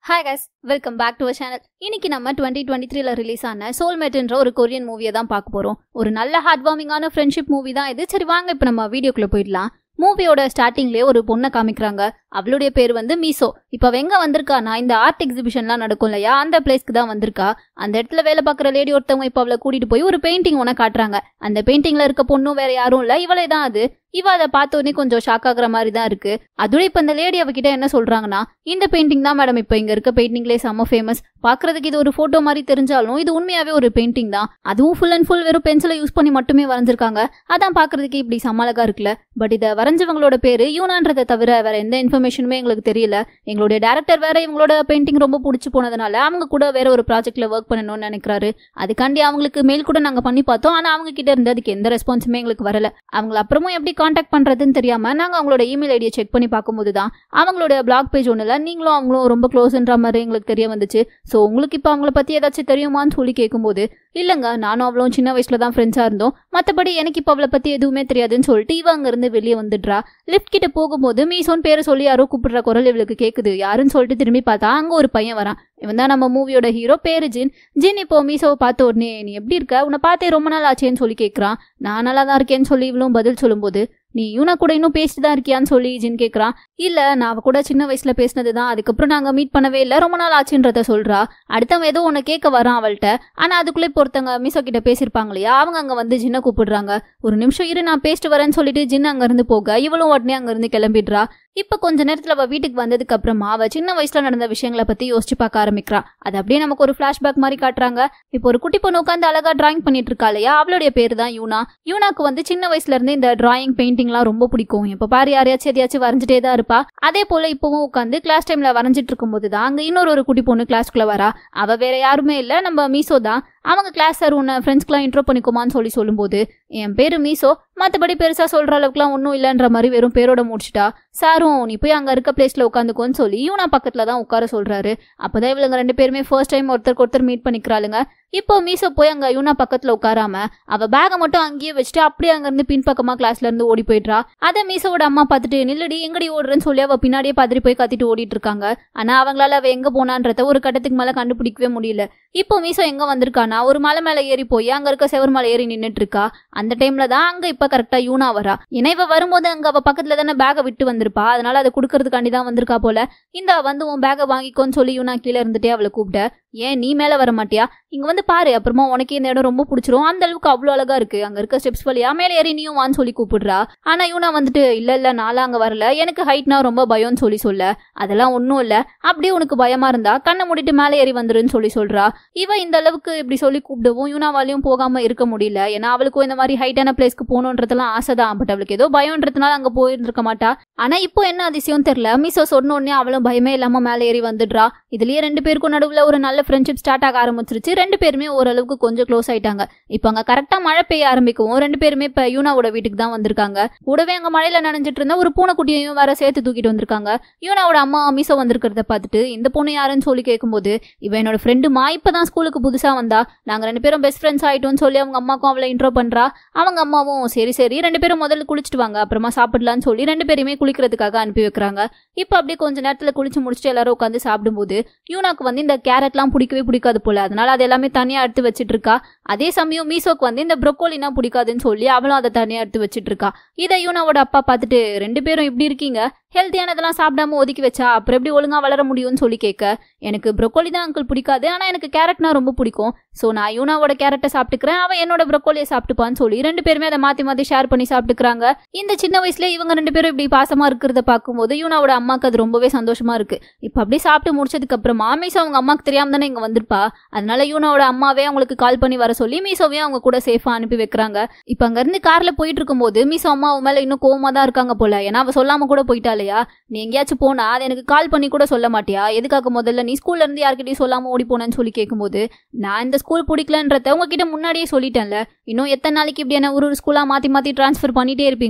hi guys welcome back to channel இன்னைக்கு நம்ம twenty twenty த்ரீல ரிலீஸ் ஆன சோல்மேட்ன்ற ஒரு கொரியன் மூவியை தான் பார்க்க போறோம் ஒரு நல்ல ஹார்ட் வார்மிங்கான ஃப்ரெண்ட்ஷிப் மூவி தான் இது சரி வாங்க இப்போ நம்ம வீடியோக்குள்ள போயிடலாம் மூவியோட ஸ்டார்டிங்லேயே ஒரு பொண்ணை காமிக்கிறாங்க அவளுடைய பேர் வந்து மீசோ இப்போ அவ எங்க வந்திருக்கானா இந்த ஆர்ட் எக்ஸிபிஷன்லாம் நடக்கும் இல்லையா அந்த பிளேஸ்க்கு தான் வந்திருக்கா அந்த இடத்துல வேலை பார்க்குற லேடி ஒருத்தவங்க இப்போ அவளை கூட்டிட்டு போய் ஒரு பெயிண்டிங் ஒன்று காட்டுறாங்க அந்த பெயிண்டிங்ல இருக்க பொண்ணும் வேற யாரும் இல்லை இவளே தான் அது இவ அதை பார்த்த உடனே கொஞ்சம் ஷாக் ஆகுற மாதிரி தான் இருக்கு அதோட இப்போ இந்த லேடி அவகிட்ட என்ன சொல்றாங்கன்னா இந்த பெயிண்டிங் தான் மேடம் இப்போ இங்க இருக்க பெயிண்டிங்லேயே செம்ம ஃபேமஸ் பார்க்கறதுக்கு இது ஒரு போட்டோ மாதிரி தெரிஞ்சாலும் இது உண்மையாவே ஒரு பெயிண்டிங் தான் அதுவும் ஃபுல் அண்ட் ஃபுல் வெறும் பென்சிலை யூஸ் பண்ணி மட்டுமே வரைஞ்சிருக்காங்க அதான் பார்க்கறதுக்கு இப்படி சமாளகா இருக்குல்ல பட் இதை வரைஞ்சவங்களோட பேரு யூனான்றதை தவிர வேற எந்த இன்ஃபர்மேஷனுமே எங்களுக்கு தெரியல எங்களுடைய டேரக்டர் வேற இவங்களோட பெயிண்டிங் ரொம்ப பிடிச்சி போனதுனால அவங்க கூட வேற ஒரு ப்ராஜெக்ட்ல ஒர்க் பண்ணணும்னு நினைக்கிறாரு அதுக்காண்டி அவங்களுக்கு மெயில் கூட நாங்க பண்ணி பார்த்தோம் ஆனா அவங்க கிட்ட இருந்து அதுக்கு எந்த ரெஸ்பான்ஸுமே எங்களுக்கு வரல அவங்கள அப்புறமும் எப்படி காண்டாக்ட் பண்றதுன்னு தெரியாம நாங்க அவங்களோட இமெயில் ஐடியை செக் பண்ணி பார்க்கும்போது தான் அவங்களோட பிளாக் பேஜ் ஒன்றுல நீங்களும் அவங்களும் ரொம்ப க்ளோஸ்ன்ற மாதிரி எங்களுக்கு தெரிய வந்துச்சு ஸோ உங்களுக்கு இப்போ அவங்கள பத்தி ஏதாச்சும் தெரியுமான்னு சொல்லி கேட்கும்போது இல்லைங்க நானும் அவ்வளோ சின்ன வயசுல தான் ஃப்ரெண்ட்ஸாக இருந்தோம் மற்றபடி எனக்கு இப்போ அவளை பத்தி எதுவுமே தெரியாதுன்னு சொல்லிட்டு இவ அங்கிருந்து வெளியே வந்துடுறா லிஃப்ட் கிட்ட போகும்போது மீசோன் பேரை சொல்லி யாரோ கூப்பிடுற குரல் இவளுக்கு கேட்குது யாருன்னு சொல்லிட்டு திரும்பி பார்த்தா அங்க ஒரு பையன் வரான் இவன் தான் நம்ம மூவியோட ஹீரோ பேரு ஜின் ஜின் இப்போ மீசோவை பார்த்த உடனே நீ எப்படி இருக்க உன்னை பார்த்தே ரொம்ப நாள் ஆச்சேன்னு சொல்லி கேட்குறான் நான் நல்லா தான் இருக்கேன்னு சொல்லி இவளும் பதில் சொல்லும்போது நீ யூனா கூட இன்னும் பேசிட்டு தான் இருக்கியான்னு சொல்லி ஜின் கேட்குறான் இல்ல நான் அவ கூட சின்ன வயசுல பேசினது தான் அதுக்கப்புறம் நாங்க மீட் பண்ணவே இல்லை ரொம்ப நாள் ஆச்சுன்றத சொல்றா அடுத்தவன் ஏதோ உன்னை கேட்க வரான் அவள்கிட்ட ஆனா அதுக்குள்ளே இப்போ ஒருத்தங்க மீசோ கிட்ட பேசியிருப்பாங்க இல்லையா அவங்க அங்க வந்து ஜின்னை கூப்பிடுறாங்க ஒரு நிமிஷம் இரு நான் பேசிட்டு வரேன்னு சொல்லிட்டு ஜின் அங்க இருந்து போக இவளும் உடனே அங்க இருந்து கிளம்பிடுறா இப்ப கொஞ்ச நேரத்துல அவ வீட்டுக்கு வந்ததுக்கு அப்புறமா அவ சின்ன வயசுல நடந்த விஷயங்களை பத்தி யோசிச்சு பார்க்க ஆரம்பிக்கிறா அது அப்படியே நமக்கு ஒரு ஃபிளாஷ்பேக் மாதிரி காட்டுறாங்க இப்போ ஒரு குட்டி பொண்ணு உட்காந்து அழகா டிராயிங் பண்ணிட்டு இருக்கா இல்லையா அவளுடைய பேரு தான் யூனா யூனாக்கு வந்து சின்ன வயசுல இருந்து இந்த டிராயிங் பெயிண்டிங்லாம் ரொம்ப பிடிக்கும் இப்ப பாரு யாரையாச்சும் எதையாச்சும் வரைஞ்சிட்டே தான் இருப்பா அதே போல இப்பவும் உட்காந்து கிளாஸ் டைம்ல வரைஞ்சிட்டு இருக்கும்போது தான் அங்க இன்னொரு ஒரு குட்டி பொண்ணு கிளாஸ்க்குள்ள வரா அவ வேற யாருமே இல்ல நம்ம மீசோ தான் அவங்க கிளாஸ் சார் உன்னை ஃப்ரெண்ட்ஸ்க்குலாம் இன்ட்ரோ பண்ணிக்குமான்னு சொல்லி சொல்லும்போது என் பேரு மீசோ மற்றபடி பெருசா சொல்ற அளவுக்குலாம் ஒன்றும் இல்லைன்ற மாதிரி வெறும் பேரோட முடிச்சிட்டா சாரும் நீ போய் அங்க இருக்க பிளேஸ்ல உட்காந்துக்கோன்னு சொல்லி யூனா பக்கத்துல தான் உட்கார சொல்றாரு அப்பதான் இவளுங்க ரெண்டு பேருமே ஃபர்ஸ்ட் டைம் ஒருத்தருக்கு ஒருத்தர் மீட் பண்ணிக்கிறாளுங்க இப்போ மீசோ போய் அங்க யூனா பக்கத்துல உட்காராம அவ பேகை மட்டும் அங்கேயே வச்சுட்டு அப்படியே அங்க இருந்து பின்பக்கமா கிளாஸ்ல இருந்து ஓடி போயிடுறா அதை மீசோட அம்மா பார்த்துட்டு நில்லடி எங்கடி ஓடுறேன்னு சொல்லி அவ பின்னாடியே பார்த்துட்டு போய் கத்திட்டு ஓடிட்டு இருக்காங்க ஆனா அவங்களால அவ எங்க போனான்றத ஒரு கட்டத்துக்கு மேல கண்டுபிடிக்கவே முடியல இப்போ மீசோ எங்க வந்திருக்கானா ஒரு மலை மேல ஏறி போய் அங்க இருக்க செவர் மலை ஏறி நின்னுட்டு இருக்கா அந்த டைம்ல தான் அங்க இப்ப கரெக்டா யூனா வரா ஏன்னா இவ வரும்போது அங்க அவ பக்கத்துல தானே பேகை விட்டு வந்திருப்பா அதனால அதை கொடுக்கறதுக்காண்டி தான் வந்திருக்கா போல இந்த வந்து உன் பேகை வாங்கிக்கோன்னு சொல்லி யூனா கீழே இருந்துட்டே அவளை கூப்பிட்ட ஏன் நீ மேல வர மாட்டியா இங்க வந்து பாரு அப்புறமா உனக்கு இந்த இடம் ரொம்ப பிடிச்சிரும் அந்த அளவுக்கு அவ்வளோ அழகா இருக்கு அங்க இருக்க ஸ்டெப்ஸ் வழியா மேலே ஏறி நீயும் வான்னு சொல்லி கூப்பிடுறா ஆனா யூனா வந்துட்டு இல்ல இல்ல நான்லாம் அங்க வரல எனக்கு ஹைட்னா ரொம்ப பயம்னு சொல்லி சொல்ல அதெல்லாம் ஒன்றும் இல்ல அப்படியே உனக்கு பயமா இருந்தா கண்ணை மூடிட்டு மேலே ஏறி வந்துருன்னு சொல்லி சொல்றா இவ இந்த அளவுக்கு இப்படி சொல்லி கூப்பிடவும் யூனாவாலையும் போகாம இருக்க முடியல ஏன்னா அவளுக்கும் இந்த மாதிரி ஹைட்டான பிளேஸ்க்கு போகணுன்றதுலாம் ஆசை தான் பட் அவளுக்கு ஏதோ பயம்ன்றதுனால அங்க போயிருந்திருக்க மாட்டா ஆனா இப்போ என்ன அதிசயம் தெரியல மீசோ சொன்ன உடனே அவளும் பயமே இல்லாம மேலே ஏறி வந்துடுறா இதுலயே ரெண்டு பேருக்கும் நடுவுல ஒரு நல்ல ஃப்ரெண்ட்ஷிப் ஸ்டார்ட் ஆக ஆரம்பிச்சிருச்சு ரெண்டு பேருமே ஓரளவுக்கு கொஞ்சம் க்ளோஸ் ஆயிட்டாங்க இப்போ அங்க கரெக்டா மழை பெய்ய ஆரம்பிக்கவும் ரெண்டு பேருமே இப்ப யூனாவோட வீட்டுக்கு தான் வந்திருக்காங்க கூடவே அங்க மழையில நனைஞ்சிட்டு இருந்த ஒரு பூனைக்குட்டியையும் வேற சேர்த்து தூக்கிட்டு வந்திருக்காங்க யூனாவோட அம்மா மீசோ வந்திருக்கிறத பார்த்துட்டு இந்த பொண்ணு யாருன்னு சொல்லி கேட்கும்போது இவ என்னோட ஃப்ரெண்டுமா இப்பதான் ஸ்கூலுக்கு புதுசா வந்தா நாங்க ரெண்டு பேரும் பெஸ்ட் ஃப்ரெண்ட்ஸ் ஆயிட்டோம்னு சொல்லி அவங்க அம்மாக்கும் அவளை இன்ட்ரோ பண்றா அவங்க அம்மாவும் சரி சரி ரெண்டு பேரும் முதல்ல குளிச்சுட்டு வாங்க அப்புறமா சாப்பிடலாம்னு சொல்லி ரெண்டு பேருமே குளிக்கிறதுக்காக அனுப்பி வைக்கிறாங்க இப்போ அப்படியே கொஞ்ச நேரத்துல குளிச்சு முடிச்சுட்டு எல்லாரும் உட்காந்து சாப்பிடும்போது யூனாக்கு வந்து இந்த கேரட்லாம் பிடிக்கவே பிடிக்காது போல அதனால அது எல்லாமே தனியா எடுத்து வச்சிட்டு இருக்கா அதே சமயம் மீசோக்கு வந்து இந்த ப்ரொக்கோலினா பிடிக்காதுன்னு சொல்லி அவளும் அதை தனியா எடுத்து வச்சிட்டு இருக்கா இதை யூனாவோட அப்பா பார்த்துட்டு ரெண்டு பேரும் இப்படி இருக்கீங்க ஹெல்த்தியானதெல்லாம் சாப்பிடாம ஒதுக்கி வச்சா அப்புறம் எப்படி ஒழுங்கா வளர முடியும்னு சொல்லி கேட்க எனக்கு ப்ரொக்கோலி தான் அங்கிள் பிடிக்காது ஆனா எனக்கு கேரட்னா ரொம்ப பிடிக்கும் ஸோ நான் யூனாவோட கேரட்டை சாப்பிட்டுக்கிறேன் அவன் என்னோட ப்ரொக்கோலியை சாப்பிட்டுப்பான்னு சொல்லி ரெண்டு பேருமே அதை மாத்தி மாத்தி ஷேர் பண்ணி சாப்பிட்டுக்கிறாங்க இந்த சின்ன வயசுல இவங்க ரெண்டு பேரும் இப்படி பாசமா இருக்கிறத பார்க்கும்போது யூனாவோட அம்மாக்கு அது ரொம்பவே சந்தோஷமா இருக்கு இப்போ அப்படியே சாப்பிட்டு முடிச்சதுக்கு அப்புறமா மீசோ அவங்க அம்மாக்கு தெரியாம தானே இங்க வந்திருப்பா அதனால யூனாவோட அம்மாவே அவங்களுக்கு கால் பண்ணி வர சொல்லி மீசோவையும் அவங்க கூட சேஃபா அனுப்பி வைக்கிறாங்க இப்போ அங்க இருந்து கார்ல போயிட்டு இருக்கும்போது மீசோ அம்மா அவன் மேல இன்னும் கோவமா தான் இருக்காங்க போல ஏன்னா அவ சொல்லாம கூட போயிட்டா இல்லையா நீ எங்கேயாச்சும் போனா அது எனக்கு கால் பண்ணி கூட சொல்ல மாட்டியா எதுக்காக முதல்ல நீ ஸ்கூல்ல இருந்து யார்கிட்டயும் சொல்லாம ஓடி போனேன்னு சொல்லி கேட்கும்போது நான் இந்த ஸ்கூல் பிடிக்கலன்றத உங்ககிட்ட முன்னாடியே சொல்லிட்டேன்ல இன்னும் எத்தனை நாளைக்கு இப்படி என்ன ஒரு ஒரு ஸ்கூலா மாத்தி மாத்தி டிரான்ஸ்ஃபர் பண்ணிட்டே இருப்பீங்க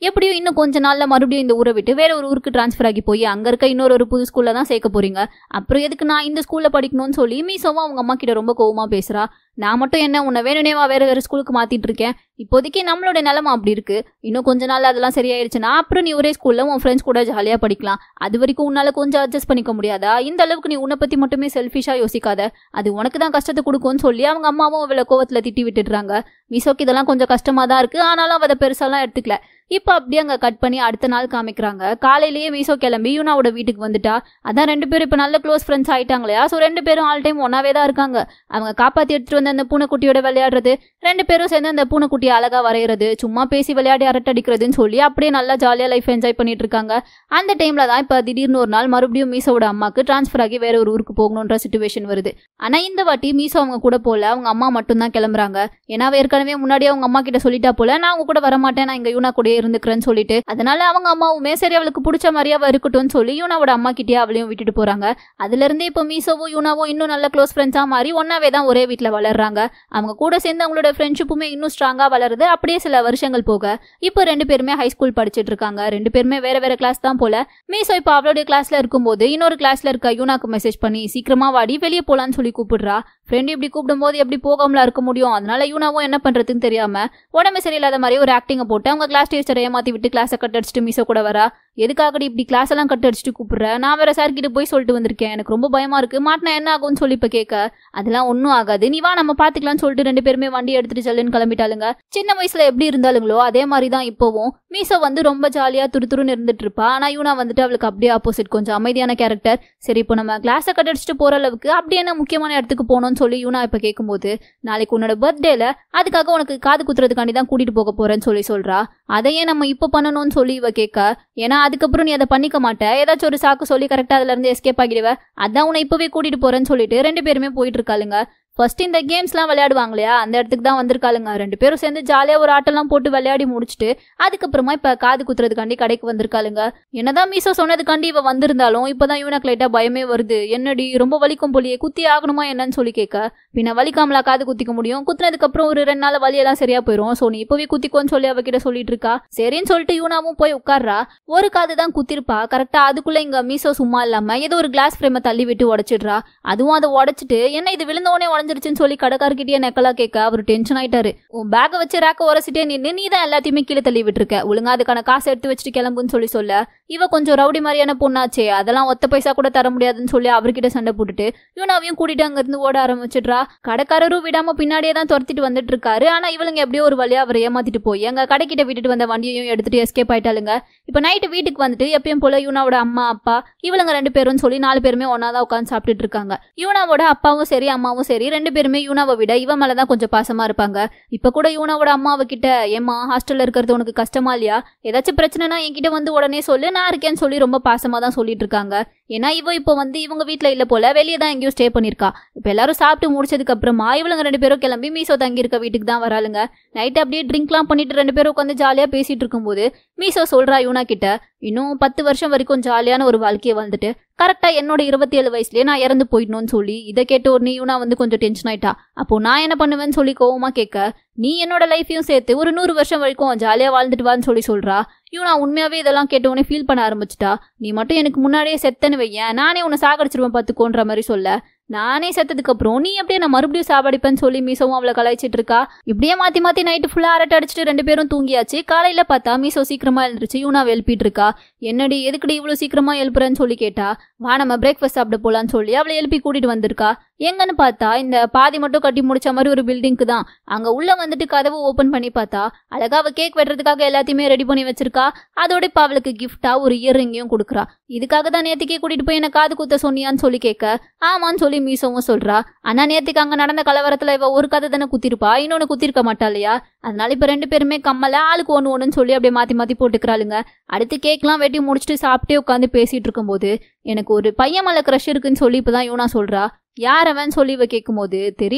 எப்படியும் இன்னும் கொஞ்ச நாள்ல மறுபடியும் இந்த ஊரை விட்டு வேற ஒரு ஊருக்கு டிரான்ஸ்ஃபர் ஆகி போய் அங்க இருக்க இன்னொரு ஒரு புது ஸ்கூல்ல தான் சேர்க்க போறீங்க அப்புறம் எதுக்கு நான் இந்த ஸ்கூல்ல படிக்கணும்னு சொல்லி மீசோவும் அவங்க அம்மா கிட்ட ரொம்ப கோவமா பேசுறா நான் மட்டும் என்ன உன்னை வேணுனேவா வேற வேற ஸ்கூலுக்கு மாத்திட்டு இருக்கேன் இப்போதைக்கு நம்மளோட நிலைமை அப்படி இருக்கு இன்னும் கொஞ்ச நாள் அதெல்லாம் சரியாயிருச்சுன்னா அப்புறம் நீ ஒரே ஸ்கூல்ல உன் ஃப்ரெண்ட்ஸ் கூட ஜாலியா படிக்கலாம் அது வரைக்கும் உன்னால கொஞ்சம் அட்ஜஸ்ட் பண்ணிக்க முடியாதா இந்த அளவுக்கு நீ உன்னை பத்தி மட்டுமே செல்ஃபிஷா யோசிக்காத அது உனக்கு தான் கஷ்டத்தை கொடுக்கும்னு சொல்லி அவங்க அம்மாவும் அவளை கோவத்துல திட்டி விட்டுடுறாங்க மீசோக்கு இதெல்லாம் கொஞ்சம் கஷ்டமா தான் இருக்கு ஆனாலும் அவ அதை பெருசாலாம் எடுத்துக்கல இப்போ அப்படியே அங்கே கட் பண்ணி அடுத்த நாள் காமிக்கிறாங்க காலையிலேயே மீசோ கிளம்பி யூனாவோட வீட்டுக்கு வந்துட்டா அதான் ரெண்டு பேரும் இப்போ நல்ல க்ளோஸ் ஃப்ரெண்ட்ஸ் ஆயிட்டாங்களையா ஸோ ரெண்டு பேரும் ஆல் டைம் ஒன்னாவே தான் இருக்காங்க அவங்க காப்பாற்றி எடுத்துட்டு வந்த அந்த பூனைக்குட்டியோட விளையாடுறது ரெண்டு பேரும் சேர்ந்து அந்த பூனைக்குட்டியை அழகா வரைகிறது சும்மா பேசி விளையாடி அரட்டடிக்கிறதுன்னு சொல்லி அப்படியே நல்லா ஜாலியாக லைஃப் என்ஜாய் பண்ணிட்டு இருக்காங்க அந்த டைம்ல தான் இப்போ திடீர்னு ஒரு நாள் மறுபடியும் மீசோவோட அம்மாக்கு ட்ரான்ஸ்ஃபர் ஆகி வேற ஒரு ஊருக்கு போகணுன்ற சுச்சுவேஷன் வருது ஆனால் இந்த வாட்டி மீசோ அவங்க கூட போல அவங்க அம்மா மட்டும் தான் கிளம்புறாங்க ஏன்னா அவ ஏற்கனவே முன்னாடியே அவங்க அம்மா கிட்ட சொல்லிட்டா போல நான் அவங்க கூட வரமாட்டேன் நான் இங்க யூனா கூடயே இருந்துக்கிறேன்னு சொல்லிட்டு அதனால அவங்க அம்மாவுமே சரி அவளுக்கு பிடிச்ச மாதிரியே அவ இருக்கட்டும்னு சொல்லி யூனாவோட அம்மா கிட்டே அவளையும் விட்டுட்டு போறாங்க அதுல இருந்தே இப்போ மீசோவும் யூனாவும் இன்னும் நல்ல க்ளோஸ் ஃப்ரெண்ட்ஸா மாறி ஒன்னாவே தான் ஒரே வீட்ல வளர்றாங்க அவங்க கூட சேர்ந்து அவங்களோட ஃப்ரெண்ட்ஷிப்புமே இன்னும் ஸ்ட்ராங்கா வளருது அப்படியே சில வருஷங்கள் போக இப்போ ரெண்டு பேருமே ஹை ஸ்கூல் படிச்சிட்டு இருக்காங்க ரெண்டு பேருமே வேற வேற கிளாஸ் தான் போல மீசோ இப்போ அவளுடைய கிளாஸ்ல இருக்கும்போது இன்னொரு கிளாஸ்ல இருக்க யூனாக்கு மெசேஜ் பண்ணி சீக்கிரமா வாடி வெளியே போலான்னு சொல்லி கூப்பிடுறா ஃப்ரெண்ட் இப்படி கூப்பிடும்போது எப்படி போகாமல இருக்க முடியும் அதனால யூனாவும் என்ன பண்றதுன்னு தெரியாம உடம்பு சரியில்லாத மாதிரி ஒரு ஆக்டிங்கை போட்டு அவங்க கிளாஸ் டீச்சரை ஏமாத்தி விட்டு கிளாஸை கட் அடிச்சுட்டு மீசோ கூட வரா எதுக்காகடி இப்படி கிளாஸ் எல்லாம் கட் அடிச்சுட்டு கூப்பிடுற நான் வேற சார் கிட்ட போய் சொல்லிட்டு வந்திருக்கேன் எனக்கு ரொம்ப பயமா இருக்கு மாட்டினா என்ன ஆகும்னு சொல்லி இப்ப கேட்க அதெல்லாம் ஒன்றும் ஆகாது நீ வா நம்ம பாத்துக்கலாம்னு சொல்லிட்டு ரெண்டு பேருமே வண்டி எடுத்துட்டு செல்லுன்னு கிளம்பிட்டாளுங்க சின்ன வயசுல எப்படி இருந்தாலுங்களோ அதே மாதிரி தான் இப்போவும் மீசோ வந்து ரொம்ப ஜாலியா துருதுருன்னு இருந்துட்டு இருப்பா ஆனா யூனா வந்துட்டு அவளுக்கு அப்படியே ஆப்போசிட் கொஞ்சம் அமைதியான கேரக்டர் சரி இப்போ நம்ம கிளாஸை கட் அடிச்சுட்டு போற அளவுக்கு அப்படி என்ன முக்கியமான இடத்துக்கு போகணும்னு சொல்லி யூனா இப்ப கேட்கும்போது நாளைக்கு உன்னோட பர்த்டேல அதுக்காக உனக்கு காது குத்துறதுக்காண்டி தான் கூட்டிட்டு போக போறேன்னு சொல்லி சொல்றா அதையே நம்ம இப்போ பண்ணணும்னு சொல்லி இவ கேட்க ஏன்னா அதுக்கப்புறம் நீ அதை பண்ணிக்க மாட்ட ஏதாச்சும் ஒரு சாக்கு சொல்லி கரெக்டா அதுல இருந்து எஸ்கேப் ஆகிடுவ அதான் உன்னை இப்பவே கூட்டிட்டு போறேன்னு சொல்லிட்டு ரெண்டு பேருமே போயிட்டு இருக்காளுங்க ஃபர்ஸ்ட் இந்த கேம்ஸ்லாம் விளையாடுவாங்க இல்லையா அந்த இடத்துக்கு தான் வந்திருக்காளுங்க ரெண்டு பேரும் சேர்ந்து ஜாலியாக ஒரு ஆட்டெல்லாம் போட்டு விளையாடி முடிச்சுட்டு அதுக்கப்புறமா இப்போ காது குத்துறதுக்காண்டி கடைக்கு வந்திருக்காளுங்க என்னதான் மீசோ சொன்னதுக்காண்டி இவ வந்திருந்தாலும் இப்போதான் இவனுக்கு லைட்டாக பயமே வருது என்னடி ரொம்ப வலிக்கும் போலியே குத்தி ஆகணுமா என்னன்னு சொல்லி கேட்க பின்ன வலிக்காமலா காது குத்திக்க முடியும் குத்துனதுக்கு அப்புறம் ஒரு ரெண்டு நாள் வலியெல்லாம் சரியா போயிடும் ஸோ நீ இப்போவே குத்திக்கோன்னு சொல்லி அவகிட்ட சொல்லிட்டு இருக்கா சரின்னு சொல்லிட்டு யூனாவும் போய் உட்கார்றா ஒரு காது தான் குத்திருப்பா கரெக்டா அதுக்குள்ள இங்க மீசோ சும்மா இல்லாம ஏதோ ஒரு கிளாஸ் ஃப்ரேமை தள்ளி விட்டு உடைச்சிடுறா அதுவும் அதை உடைச்சிட்டு என்ன இது விழுந்தவனே உடஞ்சிருச்சுன்னு சொல்லி கடைக்காரர்கிட்டயே நெக்கலா கேட்க அவர் டென்ஷன் ஆயிட்டாரு உன் பேக்கை வச்சு ரேக்க உரசிட்டே நின்று நீ தான் எல்லாத்தையுமே கீழே தள்ளி விட்டுருக்க ஒழுங்கா அதுக்கான காசை எடுத்து வச்சுட்டு கிளம்புன்னு சொல்லி சொல்ல இவ கொஞ்சம் ரவுடி மாதிரியான பொண்ணாச்சே அதெல்லாம் ஒத்த பைசா கூட தர முடியாதுன்னு சொல்லி அவர்கிட்ட சண்டை போட்டுட்டு யூனாவையும் கூட்டிட்டு அங்க இருந்து ஓட ஆரம்பிச்சிடுறா கடைக்காரரும் விடாம பின்னாடியே தான் துரத்திட்டு வந்துட்டு இருக்காரு ஆனா இவளுங்க எப்படியோ ஒரு வழியா அவரை ஏமாத்திட்டு போய் அங்க கடைக்கிட்ட விட்டுட்டு வந்த வண்டியையும் எடுத்துட்டு எஸ்கேப் ஆயிட்டாளுங்க இப்ப நைட்டு வீட்டுக்கு வந்துட்டு எப்பயும் போல யூனாவோட அம்மா அப்பா இவளுங்க ரெண்டு பேரும் சொல்லி நாலு பேருமே ஒன்னா தான் உட்காந்து சாப்பிட்டுட்டு இருக்காங்க யூனாவோட அப்பாவும் சரி அம்மாவும் சரி ரெண்டு பேருமே யூனாவை விட இவ மேலதான் கொஞ்சம் பாசமா இருப்பாங்க இப்ப கூட யூனாவோட அம்மாவை கிட்ட ஏமா ஹாஸ்டல்ல இருக்கிறது உனக்கு கஷ்டமா இல்லையா ஏதாச்சும் பிரச்சனைனா என்கிட்ட வந்து உடனே சொல்லு நான் இருக்கேன்னு சொல்லி ரொம்ப பாசமா தான் சொல்லிட்டு இருக்காங்க ஏன்னா இவ இப்போ வந்து இவங்க வீட்ல இல்ல போல வெளியே தான் எங்கேயும் ஸ்டே பண்ணிருக்கா இப்ப எல்லாரும் சாப்பிட்டு முடிச்சதுக்கு அப்புறமா இவளுங்க ரெண்டு பேரும் கிளம்பி மீசோ தங்கி இருக்க வீட்டுக்கு தான் வராளுங்க நைட் அப்படியே ட்ரிங்க்லாம் பண்ணிட்டு ரெண்டு பேரும் உட்காந்து ஜாலியா பேசிட்டு இருக்கும்போது மீசோ சொல்றா யூனா கிட்ட இன்னும் பத்து வருஷம் வரைக்கும் ஜாலியான ஒரு வாழ்க்கையை வாழ்ந்துட்டு கரெக்டா என்னோட இருபத்தி ஏழு வயசுலயே நான் இறந்து போயிடணும்னு சொல்லி இதை கேட்ட உடனே யூனா வந்து கொஞ்சம் டென்ஷன் ஆயிட்டா அப்போ நான் என்ன பண்ணுவேன்னு சொல்லி கோவமா கேட்க நீ என்னோட லைஃபையும் சேர்த்து ஒரு நூறு வருஷம் வரைக்கும் ஜாலியா வாழ்ந்துட்டு வான்னு சொல்லி சொல்றா யூனா உண்மையாவே இதெல்லாம் கேட்ட உடனே ஃபீல் பண்ண ஆரம்பிச்சிட்டா நீ மட்டும் எனக்கு முன்னாடியே செத்தன்னு வையேன் நானே உன்னை சாகடிச்சிருவேன் பார்த்துக்கோன்ற மாதிரி சொல்ல நானே செத்ததுக்கு அப்புறம் நீ அப்படியே நான் மறுபடியும் சாவடிப்பேன்னு சொல்லி மீசோவும் அவளை கலாய்ச்சிட்டு இருக்கா இப்படியே மாத்தி மாத்தி நைட்டு ஃபுல்லா அரட்டை அடிச்சுட்டு ரெண்டு பேரும் தூங்கியாச்சு காலையில பார்த்தா மீசோ சீக்கிரமா எழுந்துருச்சு யூனா எழுப்பிட்டு இருக்கா என்னடி எதுக்குடி இவ்வளவு சீக்கிரமா எழுப்புறேன்னு சொல்லி கேட்டா வா நம்ம பிரேக்ஃபாஸ்ட் சாப்பிட போலான்னு சொல்லி அவளை எழுப்பி கூட்டிட்டு வந்திருக்கா எங்கன்னு பார்த்தா இந்த பாதி மட்டும் கட்டி முடிச்ச மாதிரி ஒரு பில்டிங்க்கு தான் அங்க உள்ள வந்துட்டு கதவு ஓபன் பண்ணி பார்த்தா அழகா அவ கேக் வெட்டுறதுக்காக எல்லாத்தையுமே ரெடி பண்ணி வச்சிருக்கா அதோட இப்ப அவளுக்கு கிஃப்டா ஒரு இயரிங்கையும் கொடுக்குறா இதுக்காக தான் நேத்திக்கே கூட்டிட்டு போய் என்ன காது குத்த சொன்னியான்னு சொல்லி கேட்க ஆமான்னு சொல்லி மீசோவும் சொல்றா ஆனா நேத்துக்கு அங்க நடந்த கலவரத்துல இவ ஒரு கதை தானே குத்திருப்பா இன்னொன்னு குத்திருக்க மாட்டா இல்லையா அதனால இப்ப ரெண்டு பேருமே கம்மல ஆளுக்கு ஒன்று ஒன்றுன்னு சொல்லி அப்படியே மாத்தி மாத்தி போட்டுக்கிறாளுங்க அடுத்து கேக்லாம் வெட்டி முடிச்சுட்டு சாப்பிட்டே உட்காந்து பேசிட்டு இருக்கும்போது எனக்கு ஒரு பையன் மேல க்ரஷ் இருக்குன்னு சொல்லி இப்பதான் யூனா சொல்றா யார் அவன் சொல்லி இவ கேட்கும்போது தெரியல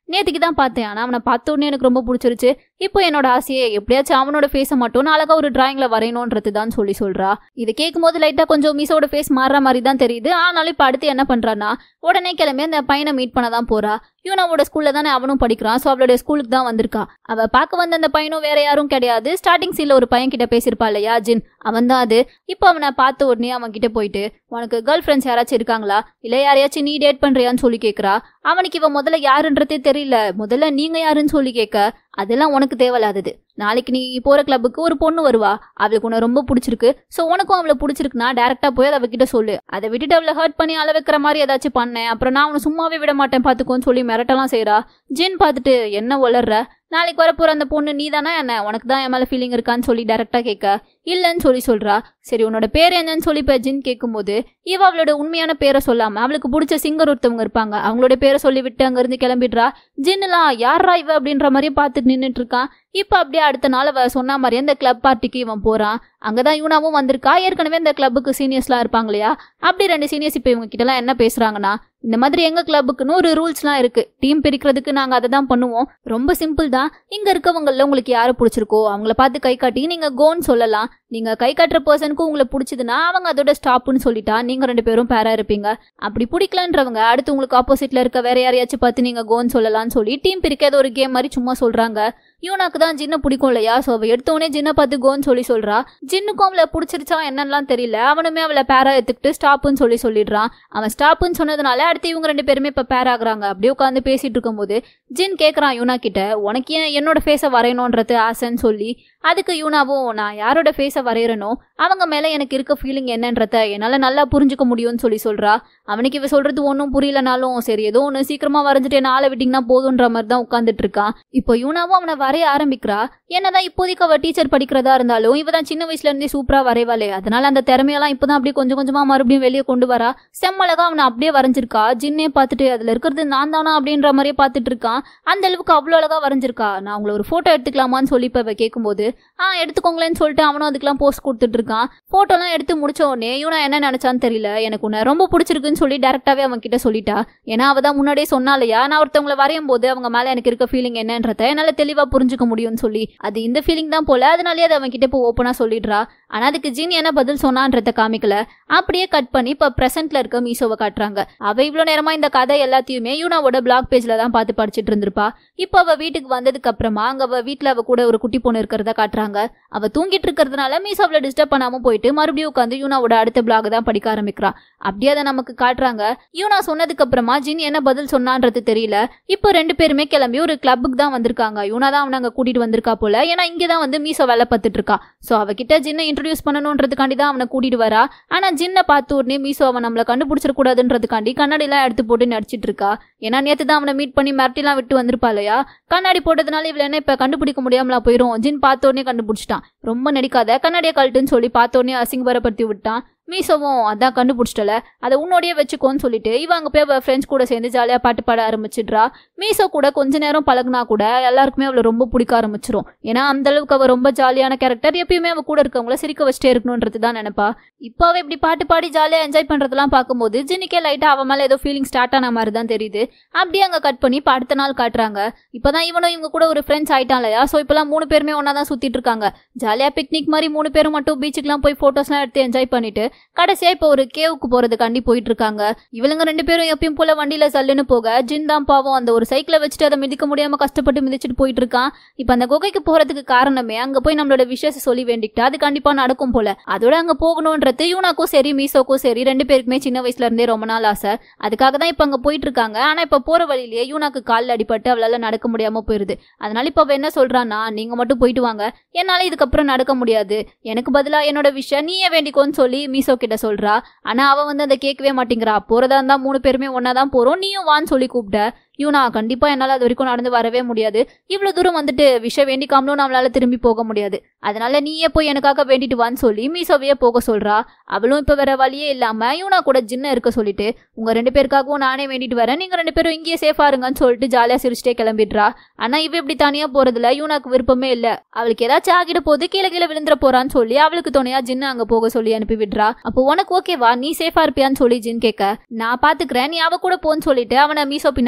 நேத்துக்கு தான் பார்த்தேன் ஆனா அவனை பார்த்த உடனே எனக்கு ரொம்ப பிடிச்சிருச்சு இப்போ என்னோட ஆசையே எப்படியாச்சும் அவனோட ஃபேஸை மட்டும் நான் அழகா ஒரு டிராயிங்ல வரையணுன்றது தான் சொல்லி சொல்றா இதை கேட்கும்போது லைட்டா கொஞ்சம் மீசோட ஃபேஸ் மாறுற மாதிரி தான் தெரியுது ஆனாலும் இப்போ அடுத்து என்ன பண்றான்னா உடனே கிளம்பி அந்த பையனை மீட் பண்ண தான் போறா யூனாவோட ஸ்கூல்ல தானே அவனும் படிக்கிறான் ஸோ அவளோட ஸ்கூலுக்கு தான் வந்திருக்கா அவ பார்க்க வந்த அந்த பையனும் வேற யாரும் கிடையாது ஸ்டார்டிங் சீன்ல ஒரு பையன் கிட்ட பேசியிருப்பா இல்லையா ஜின் அவன் தான் அது இப்போ அவனை பார்த்த உடனே அவன் கிட்ட போயிட்டு உனக்கு கேர்ள் ஃப்ரெண்ட்ஸ் யாராச்சும் இருக்காங்களா இல்ல யாரையாச்சும் நீ டேட் பண்றியான்னு சொல்லி கேக்குறா அவனுக்கு இவன் முதல்ல யாருன்றதே தெரியல முதல்ல நீங்க யாருன்னு சொல்லி கேட்க அதெல்லாம் உனக்கு தேவையில்லாதது நாளைக்கு நீ போற கிளப்புக்கு ஒரு பொண்ணு வருவா அவளுக்கு உன்னை ரொம்ப பிடிச்சிருக்கு ஸோ உனக்கும் அவளை பிடிச்சிருக்குன்னா டேரக்டா போய் அதை அவகிட்ட சொல்லு அதை விட்டுட்டு அவளை ஹர்ட் பண்ணி அள வைக்கிற மாதிரி ஏதாச்சும் பண்ணேன் அப்புறம் நான் அவனை சும்மாவே விட மாட்டேன் பார்த்துக்கோன்னு சொல்லி மிரட்டலாம் செய்றா ஜின் பார்த்துட்டு என்ன வளர்ற நாளைக்கு வரப்போற அந்த பொண்ணு நீ தானே என்ன உனக்கு தான் என் மேல ஃபீலிங் இருக்கான்னு சொல்லி டேரக்டா கேட்க இல்லைன்னு சொல்லி சொல்றா சரி உன்னோட பேர் என்னன்னு சொல்லி இப்போ ஜின் கேட்கும்போது இவ அவளோட உண்மையான பேரை சொல்லாம அவளுக்கு பிடிச்ச சிங்கர் ஒருத்தவங்க இருப்பாங்க அவங்களோட பேரை சொல்லி விட்டு அங்கிருந்து கிளம்பிடுறா ஜின்னுலாம் யாரா இவ அப்படின்ற மாதிரியே பார்த்துட்டு நின்றுட்டு இருக்கான் இப்போ அப்படியே அடுத்த நாள் அவ சொன்ன மாதிரி அந்த கிளப் பார்ட்டிக்கு இவன் போறான் அங்கதான் யூனாவும் வந்திருக்கா ஏற்கனவே இந்த கிளப்புக்கு சீனியர்ஸ்லாம் இருப்பாங்க இல்லையா அப்படி ரெண்டு சீனியர்ஸ் இப்போ இவங்க கிட்டலாம் என்ன பேசுறாங்கன்னா இந்த மாதிரி எங்க கிளப்புக்குன்னு ஒரு ரூல்ஸ்லாம் இருக்கு டீம் பிரிக்கிறதுக்கு நாங்க அதை தான் பண்ணுவோம் ரொம்ப சிம்பிள் தான் இங்க இருக்கவங்கள உங்களுக்கு யாரை பிடிச்சிருக்கோ அவங்கள பார்த்து கை காட்டி நீங்க கோன்னு சொல்லலாம் நீங்க கை காட்டுற பர்சனுக்கு உங்களை பிடிச்சதுன்னா அவங்க அதோட ஸ்டாப்னு சொல்லிட்டா நீங்க ரெண்டு பேரும் பேரா இருப்பீங்க அப்படி பிடிக்கலன்றவங்க அடுத்து உங்களுக்கு ஆப்போசிட்ல இருக்க வேற யாரையாச்சும் பார்த்து நீங்க கோன்னு சொல்லலாம்னு சொல்லி டீம் பிரிக்க ஏதோ ஒரு கேம் மாதிரி சும்மா சொல்றாங்க யூனாக்கு தான் ஜின்ன பிடிக்கும் இல்லையா ஸோ அவ எடுத்தோடனே ஜின்ன பார்த்து கோன்னு சொல்லி சொல்றா ஜின்னுக்கும் அவளை பிடிச்சிருச்சா என்னன்னுலாம் தெரியல அவனுமே அவளை பேரா எடுத்துக்கிட்டு ஸ்டாப்புன்னு சொல்லி சொல்லிடுறான் அவன் ஸ்டாப்புன்னு சொன்னதுனால அடுத்து இவங்க ரெண்டு பேருமே இப்போ பேர் ஆகுறாங்க அப்படியே உட்காந்து பேசிட்டு இருக்கும்போது ஜின் கேட்குறான் யூனா கிட்ட உனக்கு ஏன் என்னோட ஃபேஸை வரையணுன்றது ஆசைன்னு சொல்லி அதுக்கு யூனாவும் நான் யாரோட ஃபேஸை வரைகிறனோ அவங்க மேலே எனக்கு இருக்க ஃபீலிங் என்னன்றத என்னால் நல்லா புரிஞ்சுக்க முடியும்னு சொல்லி சொல்றா அவனுக்கு இவ சொல்றது ஒன்றும் புரியலனாலும் சரி ஏதோ ஒன்று சீக்கிரமா வரைஞ்சிட்டு என்ன ஆளை விட்டிங்கன்னா போதுன்ற மாதிரி தான் உட்காந்துட்டு இருக்கான் இப்போ யூனாவும் அவனை வரைய ஆரம்பிக்கிறா என்னதான் இப்போதைக்கு அவ டீச்சர் படிக்கிறதா இருந்தாலும் இவ தான் சின்ன வயசுல இருந்தே சூப்பரா வரைவாளே அதனால அந்த திறமையெல்லாம் இப்பதான் அப்படியே கொஞ்சம் கொஞ்சமா மறுபடியும் வெளியே கொண்டு வரா செம்மழகா அவனை அப்படியே வரைஞ்சிருக்கா ஜின்னே பார்த்துட்டு அதுல இருக்கிறது நான் தானா அப்படின்ற மாதிரியே பார்த்துட்டு இருக்கான் அந்த அளவுக்கு அவ்வளோ அழகா வரைஞ்சிருக்கா நான் உங்களை ஒரு போட்டோ எடுத்துக்கலாமான்னு சொல்லி இப்போ இவ கேட்கும்போது ஆ எடுத்துக்கோங்களேன்னு சொல்லிட்டு அவனும் அதுக்கெல்லாம் போஸ்ட் கொடுத்துட்டு இருக்கான் போட்டோலாம் எடுத்து முடிச்ச உடனே இவனா என்ன நினைச்சான்னு தெரியல எனக்கு உன்னை ரொம்ப பிடிச்சிருக்குன்னு சொல்லி டேரக்டாவே அவன் கிட்ட சொல்லிட்டா ஏன்னா அவ தான் முன்னாடியே சொன்னாலையா நான் ஒருத்தவங்களை வரையும் போது அவங்க மேல எனக்கு இருக்க ஃபீலிங் என்னன்றத என்னால தெளிவா புரிஞ்சுக்க முடியும்னு சொல்லி அது இந்த ஃபீலிங் தான் போல அதனாலேயே அதை அவன் கிட்ட இப்போ ஓப்பனா சொல்லிடுறா ஆனா அதுக்கு ஜின் என்ன பதில் சொன்னான்றத காமிக்கல அப்படியே கட் பண்ணி இப்ப பிரசன்ட்ல இருக்க மீசோவை காட்டுறாங்க அவ இவ்வளவு நேரமா இந்த கதை எல்லாத்தையுமே யூனாவோட பிளாக் பேஜ்ல தான் பார்த்து படிச்சிட்டு இருந்திருப்பா இப்போ அவ வீட்டுக்கு வந்ததுக்கு அப்புறமா அங்க அவ வீட்டுல அவ கூட ஒரு குட்டி பொண்ணு இருக்கிறத காட்டுறாங்க அவ தூங்கிட்டு இருக்கிறதுனால மீசோ அவளை டிஸ்டர்ப் பண்ணாம போயிட்டு மறுபடியும் உட்காந்து யூனாவோட அடுத்த பிளாக் தான் படிக்க ஆரம்பிக்கிறா அப்படியே அதை நமக்கு காட்டுறாங்க யூனா சொன்னதுக்கு அப்புறமா ஜின் என்ன பதில் சொன்னான்றது தெரியல இப்போ ரெண்டு பேருமே கிளம்பி ஒரு கிளப்புக்கு தான் வந்திருக்காங்க யூனா தான் அவனை அங்க கூட்டிட்டு வந்திருக்கா போல ஏன்னா இங்கே தான் வந்து மீசோ வேலை பார்த்துட்டு இருக்கா ஸோ அவகிட்ட ஜின்னை இன்ட்ரடியூஸ் பண்ணணுன்றதுக்காண்டி தான் அவனை கூட்டிட்டு வரா ஆனா ஜின்னை பார்த்து உடனே மீசோ அவன் நம்மளை கண்டுபிடிச்சிடக்கூடாதுன்றதுக்காண்டி கண்ணாடிலாம் எடுத்து போட்டு நடிச்சிட்டு இருக்கா ஏன்னா நேத்து தான் அவனை மீட் பண்ணி மிரட்டிலாம் விட்டு வந்திருப்பா இல்லையா கண்ணாடி போட்டதுனால இவள என்ன இப்ப கண்டுபிடிக்க முடியாமலா போயிரும் ஜின் பார்த்த உடனே கண்டுபிடிச்சிட்டான் ரொம்ப நடிக்காத கண்ணாடியை கழட்டுன்னு சொல்லி பார்த்த உடனே அசிங்கபரப்படுத்தி விட்டான் மீசோவும் அதான் கண்டுபிடிச்சிட்டல அதை உன்னோடயே வச்சுக்கோன்னு சொல்லிட்டு இவ அங்க போய் அவ ஃப்ரெண்ட்ஸ் கூட சேர்ந்து ஜாலியா பாட்டு பாட ஆரம்பிச்சிடுறா மீசோ கூட கொஞ்ச நேரம் பழகுனா கூட எல்லாருக்குமே அவளை ரொம்ப பிடிக்க ஆரம்பிச்சிரும் ஏன்னா அந்த அளவுக்கு அவ ரொம்ப ஜாலியான கேரக்டர் எப்பயுமே அவ கூட இருக்கவங்கள சிரிக்க வச்சுட்டே இருக்கணும்ன்றது தான் நினைப்பா இப்போ அவ இப்படி பாட்டு பாடி ஜாலியா என்ஜாய் பண்றதெல்லாம் பார்க்கும்போது ஜினிக்கே லைட்டா அவன் மேல ஏதோ ஃபீலிங் ஸ்டார்ட் ஆன மாதிரி தான் தெரியுது அப்படியே அங்க கட் பண்ணி இப்போ அடுத்த நாள் காட்டுறாங்க இப்பதான் இவனும் இவங்க கூட ஒரு ஃப்ரெண்ட்ஸ் ஆயிட்டான் இல்லையா ஸோ இப்பெல்லாம் மூணு பேருமே ஒன்னா தான் சுத்திட்டு இருக்காங்க ஜாலியா பிக்னிக் மாதிரி மூணு பேரும் மட்டும் பீச்சுக்குலாம் போய் போட்டோஸ்லாம் எடுத்து என்ஜாய் பண்ணிட்டு கடைசியா இப்போ ஒரு கேவுக்கு போறதுக்காண்டி போயிட்டு இருக்காங்க இவளுங்க ரெண்டு பேரும் எப்பயும் போல வண்டியில சல்லுன்னு போக ஜின் தான் பாவம் அந்த ஒரு சைக்கிளை வச்சுட்டு அதை மிதிக்க முடியாம கஷ்டப்பட்டு மிதிச்சிட்டு போயிட்டு இருக்கான் இப்போ அந்த குகைக்கு போறதுக்கு காரணமே அங்க போய் நம்மளோட விஷயத்தை சொல்லி வேண்டிக்கிட்டா அது கண்டிப்பா நடக்கும் போல அதோட அங்க போகணும்ன்றது யூனாக்கும் சரி மீசோக்கும் சரி ரெண்டு பேருக்குமே சின்ன வயசுல இருந்தே ரொம்ப நாள் ஆசை அதுக்காக தான் இப்போ அங்க போயிட்டு இருக்காங்க ஆனா இப்போ போற வழியிலேயே யூனாக்கு காலில் அடிபட்டு அவளால நடக்க முடியாம போயிருது அதனால இப்போ அவ என்ன சொல்றான்னா நீங்க மட்டும் போயிட்டு வாங்க என்னால இதுக்கப்புறம் நடக்க முடியாது எனக்கு பதிலா என்னோட விஷயம் நீயே வேண்டிக்கோன்னு சொல்லி மீசோ கிட்ட சொல்றா ஆனா அவ வந்து அதை கேட்கவே மாட்டேங்கிறா போறதா இருந்தா மூணு பேருமே ஒன்னா தான் போறோம் நீயும் வான்னு சொல்லி கூப்பிட்ட யூனா கண்டிப்பா என்னால அது வரைக்கும் நடந்து வரவே முடியாது இவ்வளவு தூரம் வந்துட்டு விஷயம் வேண்டிக்காமலும் நம்மளால திரும்பி போக முடியாது அதனால நீயே போய் எனக்காக வேண்டிட்டு வான்னு சொல்லி மீசோவையே போக சொல்றா அவளும் இப்ப வேற வழியே இல்லாம யூனா கூட ஜின்ன இருக்க சொல்லிட்டு உங்க ரெண்டு பேருக்காகவும் நானே வேண்டிட்டு வரேன் நீங்க ரெண்டு பேரும் இங்கேயே சேஃபா இருங்கன்னு சொல்லிட்டு ஜாலியா சிரிச்சிட்டே கிளம்பிடுறா ஆனா இவ இப்படி தனியா போறதுல யூனாக்கு விருப்பமே இல்ல அவளுக்கு ஏதாச்சும் ஆகிட போது கீழே கீழே விழுந்துற போறான்னு சொல்லி அவளுக்கு துணையா ஜின்னு அங்க போக சொல்லி அனுப்பி விடுறா அப்போ உனக்கு ஓகேவா நீ சேஃபா இருப்பியான்னு சொல்லி ஜின் கேட்க நான் பாத்துக்கிறேன் நீ அவ கூட போன்னு சொல்லிட்டு அவனை மீசோ பின்னாடியே போக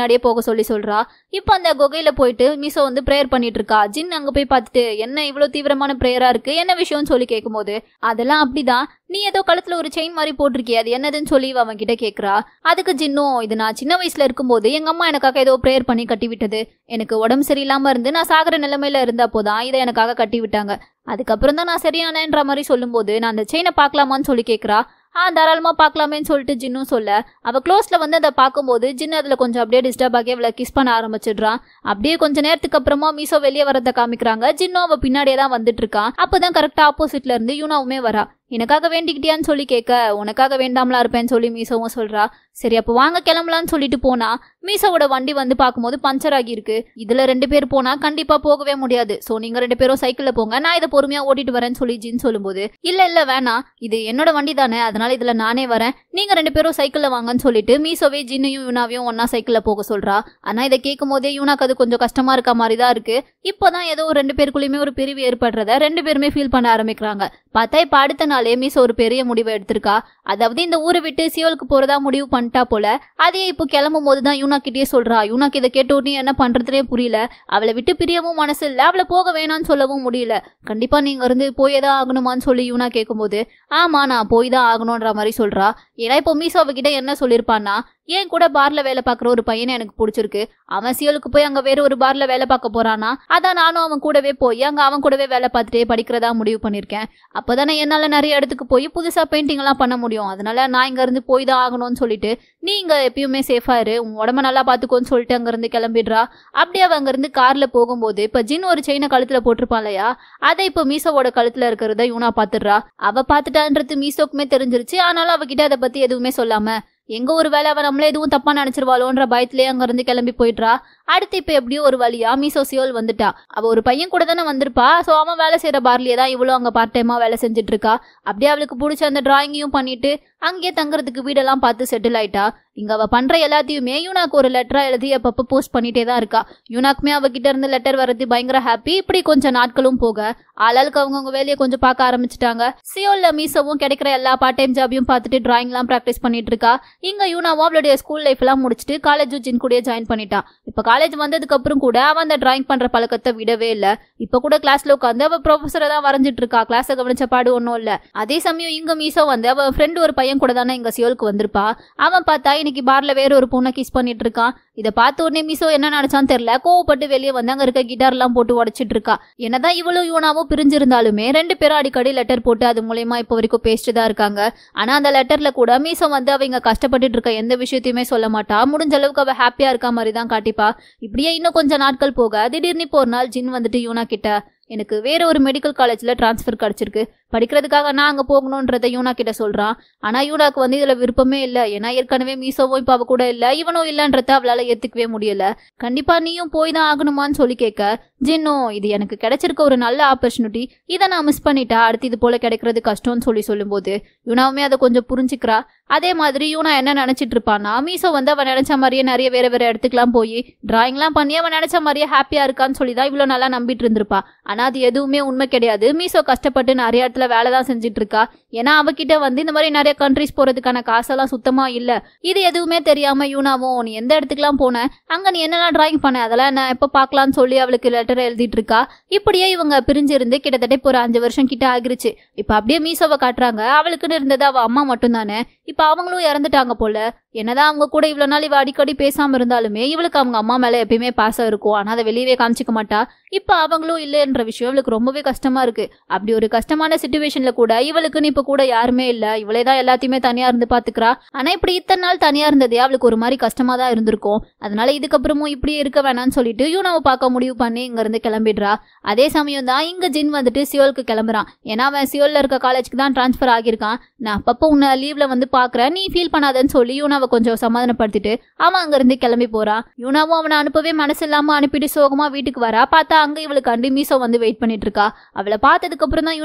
சொல்லி சொல்றா இப்போ அந்த குகையில போயிட்டு மீசோ வந்து ப்ரேயர் பண்ணிட்டு இருக்கா ஜின் அங்க போய் பார்த்துட்டு என்ன இவ்வளவு தீவிரமான ப்ரேயரா இருக்கு என்ன விஷயம்னு சொல்லி கேட்கும்போது அதெல்லாம் அப்படிதான் நீ ஏதோ கழுத்துல ஒரு செயின் மாதிரி போட்டிருக்கிய அது என்னதுன்னு சொல்லி இவ அவன் கிட்ட கேக்குறா அதுக்கு ஜின்னும் இது நான் சின்ன வயசுல இருக்கும்போது எங்க அம்மா எனக்காக ஏதோ ப்ரேயர் பண்ணி கட்டி விட்டது எனக்கு உடம்பு சரியில்லாம இருந்து நான் சாகிற நிலைமையில இருந்தப்போதான் இதை எனக்காக கட்டி விட்டாங்க அதுக்கப்புறம் தான் நான் சரியானேன்ற மாதிரி சொல்லும்போது நான் அந்த செயினை பார்க்கலாமான்னு சொல்லி கேக்குறா ஆ தாராளமா பார்க்கலாமேன்னு சொல்லிட்டு ஜின்னும் சொல்ல அவ க்ளோஸ்ல வந்து அதை பார்க்கும்போது ஜின் அதுல கொஞ்சம் அப்படியே டிஸ்டர்ப் ஆகி அவளை கிஸ் பண்ண ஆரம்பிச்சிடுறான் அப்படியே கொஞ்ச நேரத்துக்கு அப்புறமா மீசோ வெளியே வரத காமிக்கிறாங்க ஜின்னும் அவ பின்னாடியே தான் வந்துட்டு இருக்கான் அப்பதான் கரெக்டா ஆப்போசிட்ல இருந்து யூனாவுமே வரா எனக்காக வேண்டிக்கிட்டியான்னு சொல்லி கேட்க உனக்காக வேண்டாமலா இருப்பேன்னு சொல்லி மீசோவும் சொல்றா சரி அப்போ வாங்க கிளம்பலான்னு சொல்லிட்டு போனா மீசோவோட வண்டி வந்து பார்க்கும்போது பஞ்சர் ஆகியிருக்கு இதுல ரெண்டு பேர் போனா கண்டிப்பா போகவே முடியாது சோ நீங்க ரெண்டு பேரும் சைக்கிள்ல போங்க நான் இதை பொறுமையா ஓட்டிட்டு வரேன்னு சொல்லி ஜின் சொல்லும்போது இல்ல இல்ல வேணாம் இது என்னோட வண்டி தானே அதனால இதுல நானே வரேன் நீங்க ரெண்டு பேரும் சைக்கிள்ல வாங்கன்னு சொல்லிட்டு மீசோவே ஜின்னையும் யூனாவையும் ஒன்னா சைக்கிள்ல போக சொல்றா ஆனா இதை கேட்கும் போதே யூனாக்கு அது கொஞ்சம் கஷ்டமா இருக்க மாதிரி தான் இருக்கு இப்போதான் ஏதோ ஒரு ரெண்டு பேருக்குள்ளயுமே ஒரு பிரிவு ஏற்படுறத ரெண்டு பேருமே ஃபீல் பண்ண ஆரம்பிக்கிறாங்க பார்த்தா இப்ப அடுத்த நாளே மீசோ ஒரு பெரிய முடிவை எடுத்திருக்கா அதாவது இந்த ஊரை விட்டு சியோலுக்கு போறதா முடிவு பண்ணிட்டா போல அதையே இப்போ கிளம்பும் போது தான் யூனா கிட்டே சொல்றா யூனாக்கு இதை கேட்ட உடனே என்ன பண்றதுனே புரியல அவளை விட்டு பிரியவும் மனசு இல்ல அவளை போக வேணாம்னு சொல்லவும் முடியல கண்டிப்பா நீங்க இருந்து போயே தான் ஆகணுமான்னு சொல்லி யூனா கேட்கும்போது ஆமா நான் போய் தான் ஆகணுன்ற மாதிரி சொல்றா ஏன்னா இப்போ மீசோ அவகிட்ட என்ன சொல்லியிருப்பான்னா ஏன் கூட பார்ல வேலை பார்க்குற ஒரு பையனை எனக்கு பிடிச்சிருக்கு அவன் சியோலுக்கு போய் அங்க வேற ஒரு பார்ல வேலை பார்க்க போறானா அதான் நானும் அவன் கூடவே போய் அங்க அவன் கூடவே வேலை பார்த்துட்டே படிக்கிறதா முடிவு பண்ணியிருக்கேன் அப்பதானே என்னால நிறைய இடத்துக்கு போய் புதுசா பெயிண்டிங் எல்லாம் பண்ண முடியும் அதனால நான் இங்க இருந்து போய் தான் ஆகணும்னு சொல்லிட்டு நீ இங்க எப்பயுமே சேஃபா இரு உன் உடம்ப நல்லா பாத்துக்கோன்னு சொல்லிட்டு அங்க இருந்து கிளம்பிடுறா அப்படியே அவ அங்க இருந்து கார்ல போகும்போது இப்ப ஜின் ஒரு செயினை கழுத்துல போட்டிருப்பான் இல்லையா அதை இப்ப மீசோவோட கழுத்துல இருக்கிறத யூனா பாத்துடுறா அவ பாத்துட்டான்றது மீசோக்குமே தெரிஞ்சிருச்சு ஆனாலும் அவகிட்ட அதை பத்தி எதுவுமே சொல்லாம எங்க ஒரு வேலை அவ நம்மள எதுவும் தப்பா நினைச்சிருவாளோன்ற பயத்திலே அங்க இருந்து கிளம்பி போயிடுறா அடுத்து இப்ப எப்படியோ ஒரு வழியா மீசோ சியோல் வந்துட்டா அவ ஒரு பையன் கூட தானே வந்திருப்பா சோ அவன் வேலை செய்யற பார்லயே தான் இவ்வளவு அங்க பார்ட் டைமா வேலை செஞ்சுட்டு இருக்கா அப்படியே அவளுக்கு பிடிச்ச அந்த டிராயிங்கையும் பண்ணிட்டு அங்கேயே தங்குறதுக்கு வீடெல்லாம் பார்த்து செட்டில் ஆயிட்டா இங்க அவ பண்ற எல்லாத்தையுமே யூனாக்கு ஒரு லெட்டரா எழுதி அப்பப்ப போஸ்ட் பண்ணிட்டே தான் இருக்கா யூனாக்குமே அவகிட்ட இருந்து லெட்டர் வர்றது பயங்கர ஹாப்பி இப்படி கொஞ்சம் நாட்களும் போக ஆளாளுக்கு அவங்கவுங்க வேலையை கொஞ்சம் பார்க்க ஆரம்பிச்சிட்டாங்க சியோல்ல மீசோவும் கிடைக்கிற எல்லா பார்ட் டைம் ஜாபையும் பார்த்துட்டு டிராயிங்லாம் ப்ராக்டிஸ் பண்ணிட்டு இருக்கா இங்க யூனாவும் அவளுடைய ஸ்கூல் லைஃப் எல்லாம் முடிச்சுட்டு காலேஜ் ஜின் கூடயே ஜாயின் பண்ணிட்டா இப்ப காலேஜ் வந்ததுக்கு அப்புறம் கூட அவன் அந்த டிராயிங் பண்ற பழக்கத்தை விடவே இல்ல இப்ப கூட கிளாஸ்ல உட்காந்து அவ ப்ரொஃபஸரை தான் வரைஞ்சிட்டு இருக்கா கிளாஸை கவனிச்ச பாடு ஒன்றும் இல்ல அதே சமயம் இங்க மீசோ வந்து அவ ஃப்ரெண்டு ஒரு பையன் கூட தானே இங்க சியோலுக்கு வந்திருப்பா அவன் பார்த்தா இன்னைக்கு பார்ல வேற ஒரு பொண்ணை கிஸ் பண்ணிட்டு இருக்கான் இதை பார்த்த உடனே மீசோ என்ன நினைச்சான்னு தெரியல கோவப்பட்டு வெளியே வந்து அங்க இருக்க கிட்டார் எல்லாம் போட்டு உடைச்சிட்டு இருக்கா என்னதான் இவளும் யூனாவும் பிரிஞ்சிருந்தாலுமே ரெண்டு பேரும் அடிக்கடி லெட்டர் போட்டு அது மூலயமா இப்போ வரைக்கும் பேசிட்டு தான் இருக்காங்க ஆனா அந்த லெட்டர்ல கூட மீசோ வந்து அவங்க கஷ்டப்பட்டுட்டு இருக்க எந்த விஷயத்தையுமே சொல்ல மாட்டா முடிஞ்ச அளவுக்கு அவ ஹாப்பியா இருக்க மாதிரி தான் காட்டிப்பா இப்படியே இன்னும் கொஞ்சம் நாட்கள் போக திடீர்னு இப்போ ஒரு நாள் ஜின் வந்துட்டு யூனா கிட்ட எனக்கு வேற ஒரு மெடிக்கல் காலேஜ்ல டிரான்ஸ்ஃபர் கிடைச்சிருக்கு படிக்கிறதுக்காக நான் அங்க போகணுன்றத யூனா கிட்ட சொல்றான் ஆனா யூனாக்கு வந்து இதுல விருப்பமே இல்ல ஏன்னா ஏற்கனவே மீசோவும் இப்ப அவ கூட இல்ல இவனும் இல்லன்றத அவளால ஏத்துக்கவே முடியல கண்டிப்பா நீயும் போய் தான் ஆகணுமான்னு சொல்லி கேட்க ஜின்னோ இது எனக்கு கிடைச்சிருக்க ஒரு நல்ல ஆப்பர்ச்சுனிட்டி இதை நான் மிஸ் பண்ணிட்டா அடுத்து இது போல கிடைக்கிறது கஷ்டம்னு சொல்லி சொல்லும்போது யூனாவுமே அதை கொஞ்சம் புரிஞ்சுக்கிறா அதே மாதிரி யூனா என்ன நினைச்சிட்டு இருப்பானா மீசோ வந்து அவன் நினைச்ச மாதிரியே நிறைய வேற வேற இடத்துக்குலாம் போய் டிராயிங்லாம் பண்ணி அவன் நினைச்ச மாதிரியே ஹாப்பியா இருக்கான்னு சொல்லி தான் இவ்வளவு நல்லா நம்பிட்டு இருந்திருப்பா ஆனா அது எதுவுமே உண்மை கிடையாது மீசோ கஷ்டப்பட்டு நிறைய இடத்துல வேலை தான் செஞ்சுட்டு இருக்கா ஏன்னா அவகிட்ட வந்து இந்த மாதிரி நிறைய கண்ட்ரிஸ் போறதுக்கான காசெல்லாம் சுத்தமா இல்ல இது எதுவுமே தெரியாம யூனாவும் நீ எந்த இடத்துக்குலாம் போன அங்க நீ என்னெல்லாம் டிராயிங் பண்ண அதெல்லாம் நான் எப்ப பார்க்கலாம்னு சொல்லி அவளுக்கு லெட்டர் எழுதிட்டு இருக்கா இப்படியே இவங்க பிரிஞ்சிருந்து கிட்டத்தட்ட இப்போ ஒரு அஞ்சு வருஷம் கிட்ட ஆகிருச்சு இப்ப அப்படியே மீசோவை காட்டுறாங்க அவளுக்குன்னு இருந்தது அவ அம்மா மட்டும் தானே இப்ப அவங்களும் இறந்துட்டாங்க போல என்னதான் அவங்க கூட இவ்வளவு நாள் இவ அடிக்கடி பேசாம இருந்தாலுமே இவளுக்கு அவங்க அம்மா மேல எப்பயுமே பாசம் இருக்கும் ஆனா அதை வெளியவே காமிச்சிக்க மாட்டா இப்ப அவங்களும் இல்லைன்ற விஷயம் இவளுக்கு ரொம்பவே கஷ்டமா இருக்கு அப்படி ஒரு கஷ்டமான சுச்சுவேஷன்ல கூட இவளுக்குன்னு இப்ப கூட யாருமே இல்ல இவளே தான் எல்லாத்தையுமே தனியா இருந்து பாத்துக்கிறா ஆனா இப்படி இத்தனை நாள் தனியா இருந்ததே அவளுக்கு ஒரு மாதிரி கஷ்டமா தான் இருந்திருக்கும் அதனால இதுக்கப்புறமும் இப்படி இருக்க வேணாம்னு சொல்லிட்டு யூனாவை பார்க்க முடிவு பண்ணி இங்க இருந்து கிளம்பிடுறா அதே சமயம் தான் இங்க ஜின் வந்துட்டு சியோலுக்கு கிளம்புறான் ஏன்னா அவன் சியோல்ல இருக்க காலேஜ்க்கு தான் டிரான்ஸ்ஃபர் ஆகியிருக்கான் நான் அப்பப்போ உன்னை லீவ்ல வந்து பாக்குறேன் நீ ஃபீல் பண்ணாதன்னு சொல்லி யூனாவை கொஞ்சம் சமாதானப்படுத்திட்டு அவன் அங்க இருந்து கிளம்பி போறான் யூனாவும் அவனை அனுப்பவே மனசு இல்லாம அனுப்பிட்டு சோகமா வீட்டுக்கு வரா பார்த்தா அங்க இவளுக்கு அண்டி மீசோ வந்து வெயிட் பண்ணிட்டு இருக்கா அவளை பார்த்ததுக்கு அப்புறம் தான் யூனா முகத்துல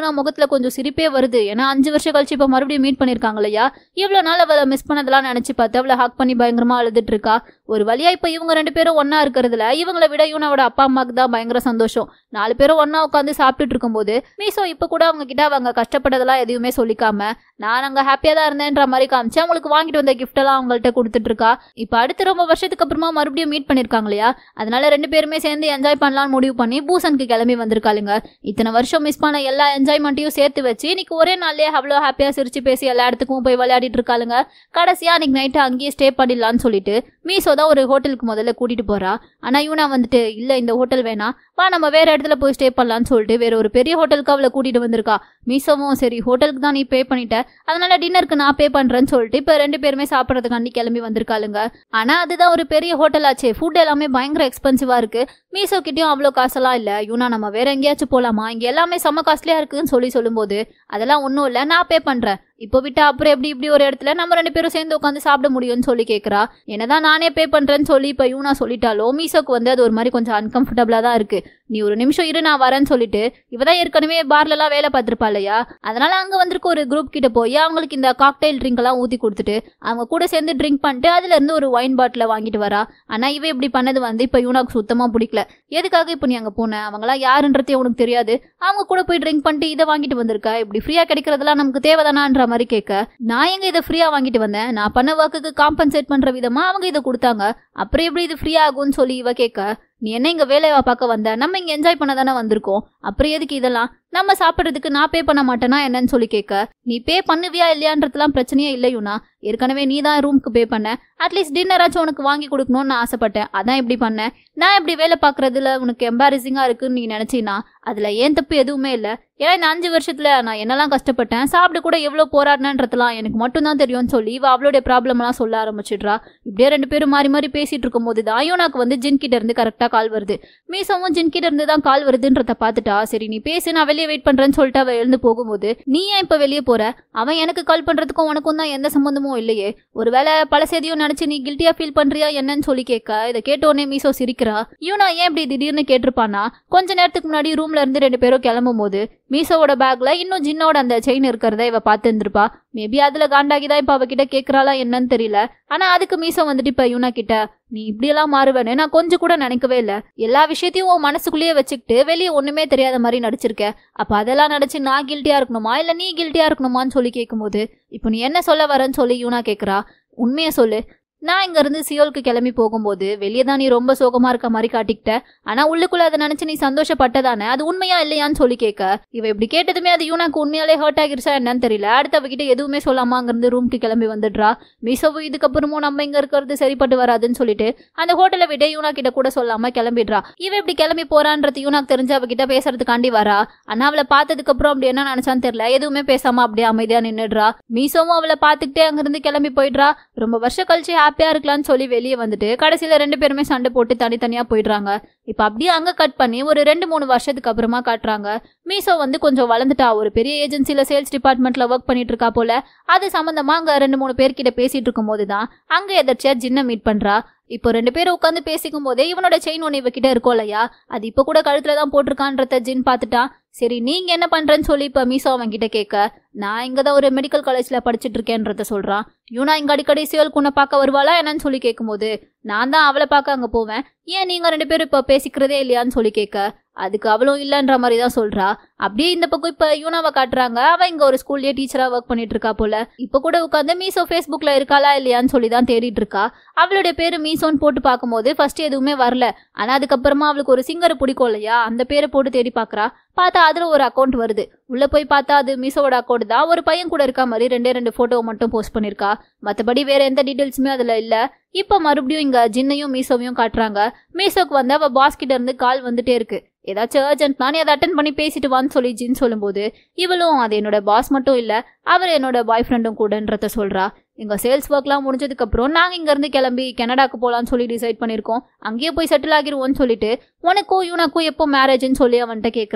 கொஞ்சம் சிரிப்பே வருது ஏன்னா அஞ்சு வருஷம் கழிச்சு இப்போ மறுபடியும் மீட் பண்ணியிருக்காங்க இல்லையா இவ்வளோ நாள் அவளை மிஸ் பண்ணதெல்லாம் நினச்சி பார்த்து அவளை ஹாக் பண்ணி பயங்கரமா அழுதுட்டு இருக்கா ஒரு வழியா இப்போ இவங்க ரெண்டு பேரும் ஒண்ணா இருக்கிறதுல இவங்கள விட யூனாவோட அப்பா அம்மாவுக்கு தான் பயங்கர சந்தோஷம் நாலு பேரும் ஒண்ணா உட்காந்து சாப்பிட்டுட்டு இருக்கும்போது மீசோ இப்போ கூட அவங்க கிட்ட அவங்க கஷ்டப்பட்டதெல்லாம் எதுவுமே சொல்லிக்காம நான் அங்க ஹாப்பியா தான் இருந்தேன்ற மாதிரி காமிச்சு அவங்களுக்கு வாங்கிட்டு வந்த gift எல்லாம் அவங்கள்ட்ட கொடுத்துட்டு இருக்கா இப்போ அடுத்து ரொம்ப வருஷத்துக்கு அப்புறமா மறுபடியும் மீட் பண்ணிருக்காங்க இல்லையா அதனால ரெண்டு பேருமே சேர்ந்து என்ஜாய் பண்ணலாம்னு முடிவு பண்ணி பூசனுக்கு கிளம்பி வந்திருக்காளுங்க இத்தனை வருஷம் மிஸ் பண்ண எல்லா என்ஜாய்மெண்ட்டையும் சேர்த்து வச்சு இன்னைக்கு ஒரே நாள்லயே அவ்வளோ ஹாப்பியா சிரிச்சு பேசி எல்லா இடத்துக்கும் போய் விளையாடிட்டு இருக்காளுங்க கடைசியா அன்னைக்கு நைட்டு அங்கேயே ஸ்டே பண்ணிடலாம்னு சொல்லிட்டு மீசோ தான் ஒரு ஹோட்டலுக்கு முதல்ல கூட்டிட்டு போறா ஆனா இவனா வந்துட்டு இல்ல இந்த ஹோட்டல் வேணாம் வா நம்ம வேற இடத்துல போய் ஸ்டே பண்ணலாம்னு சொல்லிட்டு வேற ஒரு பெரிய ஹோட்டலுக்கு அவளை கூட்டிட்டு வந்திருக்கா மீசோவும் சரி ஹோட்டலுக்கு தான் நீ பே பண்ணிட்ட அதனால டின்னருக்கு நான் பே பண்றேன்னு சொல்லிட்டு இப்ப ரெண்டு பேருமே சாப்பிட்றதுக்காண்டி கிளம்பி வந்திருக்காளுங்க ஆனா அதுதான் ஒரு பெரிய ஹோட்டல் ஆச்சே ஃபுட் எல்லாமே பயங்கர எக்ஸ்பென்சிவா இருக்கு மீசோ கிட்டயும் அவ்வளோ காசெல்லாம் இல்ல யூனா நம்ம வேற எங்கேயாச்சும் போலாமா இங்க எல்லாமே செம்ம காஸ்ட்லியா இருக்குன்னு சொல்லி சொல்லும்போது அதெல்லாம் ஒன்றும் இல்லை நான் பே பண்றேன் இப்போ விட்டா அப்புறம் எப்படி இப்படி ஒரு இடத்துல நம்ம ரெண்டு பேரும் சேர்ந்து உட்காந்து சாப்பிட முடியும்னு சொல்லி கேட்குறா என்னதான் நானே பே பண்றேன்னு சொல்லி இப்போ யூனா சொல்லிட்டாலோ மீசோக்கு வந்து அது ஒரு மாதிரி கொஞ்சம் அன்கம்ஃபர்டபுளாக தான் இருக்கு நீ ஒரு நிமிஷம் இரு நான் வரேன்னு சொல்லிட்டு இவ தான் ஏற்கனவே பார்லலாம் வேலை பார்த்துருப்பா இல்லையா அதனால அங்க வந்திருக்க ஒரு குரூப் கிட்ட போய் அவங்களுக்கு இந்த காக்டைல் ட்ரிங்க் எல்லாம் ஊத்தி கொடுத்துட்டு அவங்க கூட சேர்ந்து ட்ரிங்க் பண்ணிட்டு அதுல இருந்து ஒரு ஒயின் பாட்டில வாங்கிட்டு வரா ஆனா இவ இப்படி பண்ணது வந்து இப்ப யூனாக்கு சுத்தமா பிடிக்கல எதுக்காக இப்போ நீ அங்க போன அவங்களாம் யாருன்றதே உனக்கு தெரியாது அவங்க கூட போய் ட்ரிங்க் பண்ணிட்டு இதை வாங்கிட்டு வந்திருக்க இப்படி ஃப்ரீயா கிடைக்கிறதெல்லாம் நமக்கு தேவைதானான்ற மாதிரி கேட்க நான் எங்க இதை ஃப்ரீயா வாங்கிட்டு வந்தேன் நான் பண்ண ஒர்க்குக்கு காம்பன்சேட் பண்ற விதமா அவங்க இதை கொடுத்தாங்க அப்புறம் எப்படி இது ஃப்ரீயா ஆகும்னு சொல்லி இவ கேட்க நீ என்ன இங்க வேலையை பார்க்க வந்த நம்ம இங்க என்ஜாய் பண்ண தானே வந்திருக்கோம் அப்புறம் எதுக்கு இதெல்லாம் நம்ம சாப்பிட்றதுக்கு நான் பே பண்ண மாட்டேனா என்னன்னு சொல்லி கேட்க நீ பே பண்ணுவியா இல்லையான்றதுலாம் பிரச்சனையே இல்லையுனா ஏற்கனவே நீ தான் ரூமுக்கு பே பண்ண அட்லீஸ்ட் டின்னராச்சும் உனக்கு வாங்கி கொடுக்கணும்னு நான் ஆசைப்பட்டேன் அதான் இப்படி பண்ணேன் நான் இப்படி வேலை பார்க்கறதுல உனக்கு எம்பாரசிங்கா இருக்குன்னு நீ நினைச்சினா அதுல ஏன் தப்பு எதுவுமே இல்லை ஏன்னா இந்த அஞ்சு வருஷத்துல நான் என்னெல்லாம் கஷ்டப்பட்டேன் சாப்பிட கூட எவ்வளோ போராடினன்றதுலாம் எனக்கு மட்டும்தான் தெரியும்னு சொல்லி இவ அவளுடைய ப்ராப்ளம்லாம் சொல்ல ஆரம்பிச்சிடுறா இப்படியே ரெண்டு பேரும் மாறி மாறி பேசிட்டு இருக்கும்போது தான் யோனாக்கு வந்து ஜின் கிட்ட இருந்து கரெக்டாக கால் வருது மீசவும் ஜின் கிட்ட இருந்து தான் கால் வருதுன்றத பார்த்துட்டா சரி நீ பேசு நான் வெளியே வெயிட் பண்றேன்னு சொல்லிட்டு அவ எழுந்து போகும்போது நீ ஏன் இப்ப வெளியே போற அவன் எனக்கு கால் பண்றதுக்கும் உனக்கும் தான் எந்த சம்பந்தமும் இல்லையே ஒருவேளை பழசெதையும் நினைச்சு நீ கில்ட்டியா ஃபீல் பண்றியா என்னன்னு சொல்லி கேட்க இதை கேட்டோடனே மீசோ சிரிக்கிறா யூனா ஏன் இப்படி திடீர்னு கேட்டிருப்பானா கொஞ்ச நேரத்துக்கு முன்னாடி ரூம்ல இருந்து ரெண்டு பேரும் கிளம்பும் போது மீசோவோட பேக்ல இன்னும் ஜின்னோட அந்த செயின் இருக்கிறத இவ பார்த்து இருந்திருப்பா மேபி அதுல காண்டாகி தான் இப்ப அவகிட்ட கேக்குறாளா என்னன்னு தெரியல ஆனா அதுக்கு மீசோ வந்துட்டு இப்ப யூனா கிட்ட நீ இப்படியெல்லாம் மாறுவேன்னு நான் கொஞ்சம் கூட நினைக்கவே இல்லை எல்லா விஷயத்தையும் உன் மனசுக்குள்ளேயே வச்சுக்கிட்டு வெளியே ஒண்ணுமே தெரியாத மாதிரி நடிச்சிருக்க அப்ப அதெல்லாம் நடிச்சு நான் கில்ட்டியா இருக்கணுமா இல்ல நீ கில்ட்டியா இருக்கணுமான்னு சொல்லி கேட்கும்போது இப்போ நீ என்ன சொல்ல வரேன்னு சொல்லி யூனா கேக்குறா உண்மையை சொல்லு நான் இங்க இருந்து சியோலுக்கு கிளம்பி போகும்போது வெளியே தான் நீ ரொம்ப சோகமா இருக்க மாதிரி காட்டிக்கிட்ட ஆனா உள்ளுக்குள்ள அதை நினைச்சு நீ சந்தோஷப்பட்டதானே அது உண்மையா இல்லையான்னு சொல்லி கேட்க இவ இப்படி கேட்டதுமே அது யூனாக்கு உண்மையாலே ஹர்ட் ஆகிருச்சா என்னன்னு தெரியல அடுத்து அவகிட்ட எதுவுமே சொல்லாம அங்கிருந்து ரூம்க்கு கிளம்பி வந்துடுறா மீசோவும் இதுக்கப்புறமும் நம்ம இங்க இருக்கிறது சரிப்பட்டு வராதுன்னு சொல்லிட்டு அந்த ஹோட்டலை விட யூனா கிட்ட கூட சொல்லாம கிளம்பிடுறா இவ இப்படி கிளம்பி போறான்றது யூனாக்கு தெரிஞ்சு அவகிட்ட பேசுறதுக்காண்டி வரா ஆனா அவளை பார்த்ததுக்கு அப்புறம் அப்படி என்ன நினைச்சான்னு தெரியல எதுவுமே பேசாம அப்படியே அமைதியா நின்னுடுறா மீசோவும் அவளை பார்த்துக்கிட்டே அங்கிருந்து கிளம்பி போயிடுறா ரொம்ப வருஷம் கழிச்சு ஹாப்பியா இருக்கலாம்னு சொல்லி வெளியே வந்துட்டு கடைசியில ரெண்டு பேருமே சண்டை போட்டு தனித்தனியா போயிடுறாங்க இப்ப அப்படியே அங்க கட் பண்ணி ஒரு ரெண்டு மூணு வருஷத்துக்கு அப்புறமா காட்டுறாங்க மீசோ வந்து கொஞ்சம் வளர்ந்துட்டா ஒரு பெரிய ஏஜென்சில சேல்ஸ் டிபார்ட்மெண்ட்ல ஒர்க் பண்ணிட்டு இருக்கா போல அது சம்பந்தமா அங்க ரெண்டு மூணு பேர்கிட்ட பேசிட்டு இருக்கும் போதுதான் அங்க எதாச்சியா ஜின்ன மீட் பண்றா இப்போ ரெண்டு பேரும் உட்காந்து பேசிக்கும் போதே இவனோட செயின் ஒன்று இவகிட்ட இருக்கும் இல்லையா அது இப்போ கூட கழுத்துல தான் போட்டிருக்கான்றத ஜின் பார்த்துட்டான் சரி நீங்க என்ன பண்றேன்னு சொல்லி இப்போ மீசோ அவன் கிட்ட கேட்க நான் இங்க தான் ஒரு மெடிக்கல் காலேஜ்ல படிச்சிட்டு இருக்கேன்றத சொல்றான் யூனா இங்க அடிக்கடி சிவல் உன்னை பார்க்க வருவாளா என்னன்னு சொல்லி கேட்கும்போது நான் தான் அவளை பார்க்க அங்க போவேன் ஏன் நீங்க ரெண்டு பேரும் இப்போ பேசிக்கிறதே இல்லையான்னு சொல்லி கேட்க அதுக்கு அவளும் இல்லைன்ற மாதிரி தான் சொல்றா அப்படியே இந்த பக்கம் இப்ப யூனாவை காட்டுறாங்க அவ இங்க ஒரு ஸ்கூல்லயே டீச்சரா ஒர்க் பண்ணிட்டு இருக்கா போல இப்ப கூட உட்காந்து மீசோ ஃபேஸ்புக்ல இருக்காளா இல்லையான்னு சொல்லி தான் தேடிட்டு இருக்கா அவளுடைய பேரு மீசோன்னு போட்டு பார்க்கும்போது ஃபர்ஸ்ட் எதுவுமே வரல ஆனா அதுக்கப்புறமா அவளுக்கு ஒரு சிங்கர் பிடிக்கும் இல்லையா அந்த பேரை போட்டு தேடி பார்க்கறா பார்த்தா அதுல ஒரு அக்கௌண்ட் வருது உள்ள போய் பார்த்தா அது மீசோவோட அக்கௌண்ட் தான் ஒரு பையன் கூட இருக்க மாதிரி ரெண்டே ரெண்டு போட்டோ மட்டும் போஸ்ட் பண்ணிருக்கா மத்தபடி வேற எந்த டீடைல்ஸுமே அதுல இல்ல இப்ப மறுபடியும் இங்க ஜின்னையும் மீசோவையும் காட்டுறாங்க மீசோக்கு வந்து அவ பாஸ் கிட்ட இருந்து கால் வந்துட்டே இருக்கு ஏதாச்சும் அர்ஜென்ட் நானே அதை அட்டன் பண்ணி பேசிட்டு வான்னு சொல்லி ஜின் சொல்லும்போது இவளும் அது என்னோட பாஸ் மட்டும் இல்ல அவர் என்னோட பாய் ஃப்ரெண்டும் கூடன்றத சொல்றா எங்க சேல்ஸ் ஒர்க்லாம் முடிஞ்சதுக்கு அப்புறம் நாங்க இங்க இருந்து கிளம்பி கனடாக்கு போலாம்னு சொல்லி டிசைட் பண்ணிருக்கோம் அங்கேயே போய் செட்டில் ஆகிருவோம்னு சொல்லிட்டு உனக்கும் இவனுக்கும் எப்போ மேரேஜ்னு சொல்லி அவன்கிட்ட கேக்குறா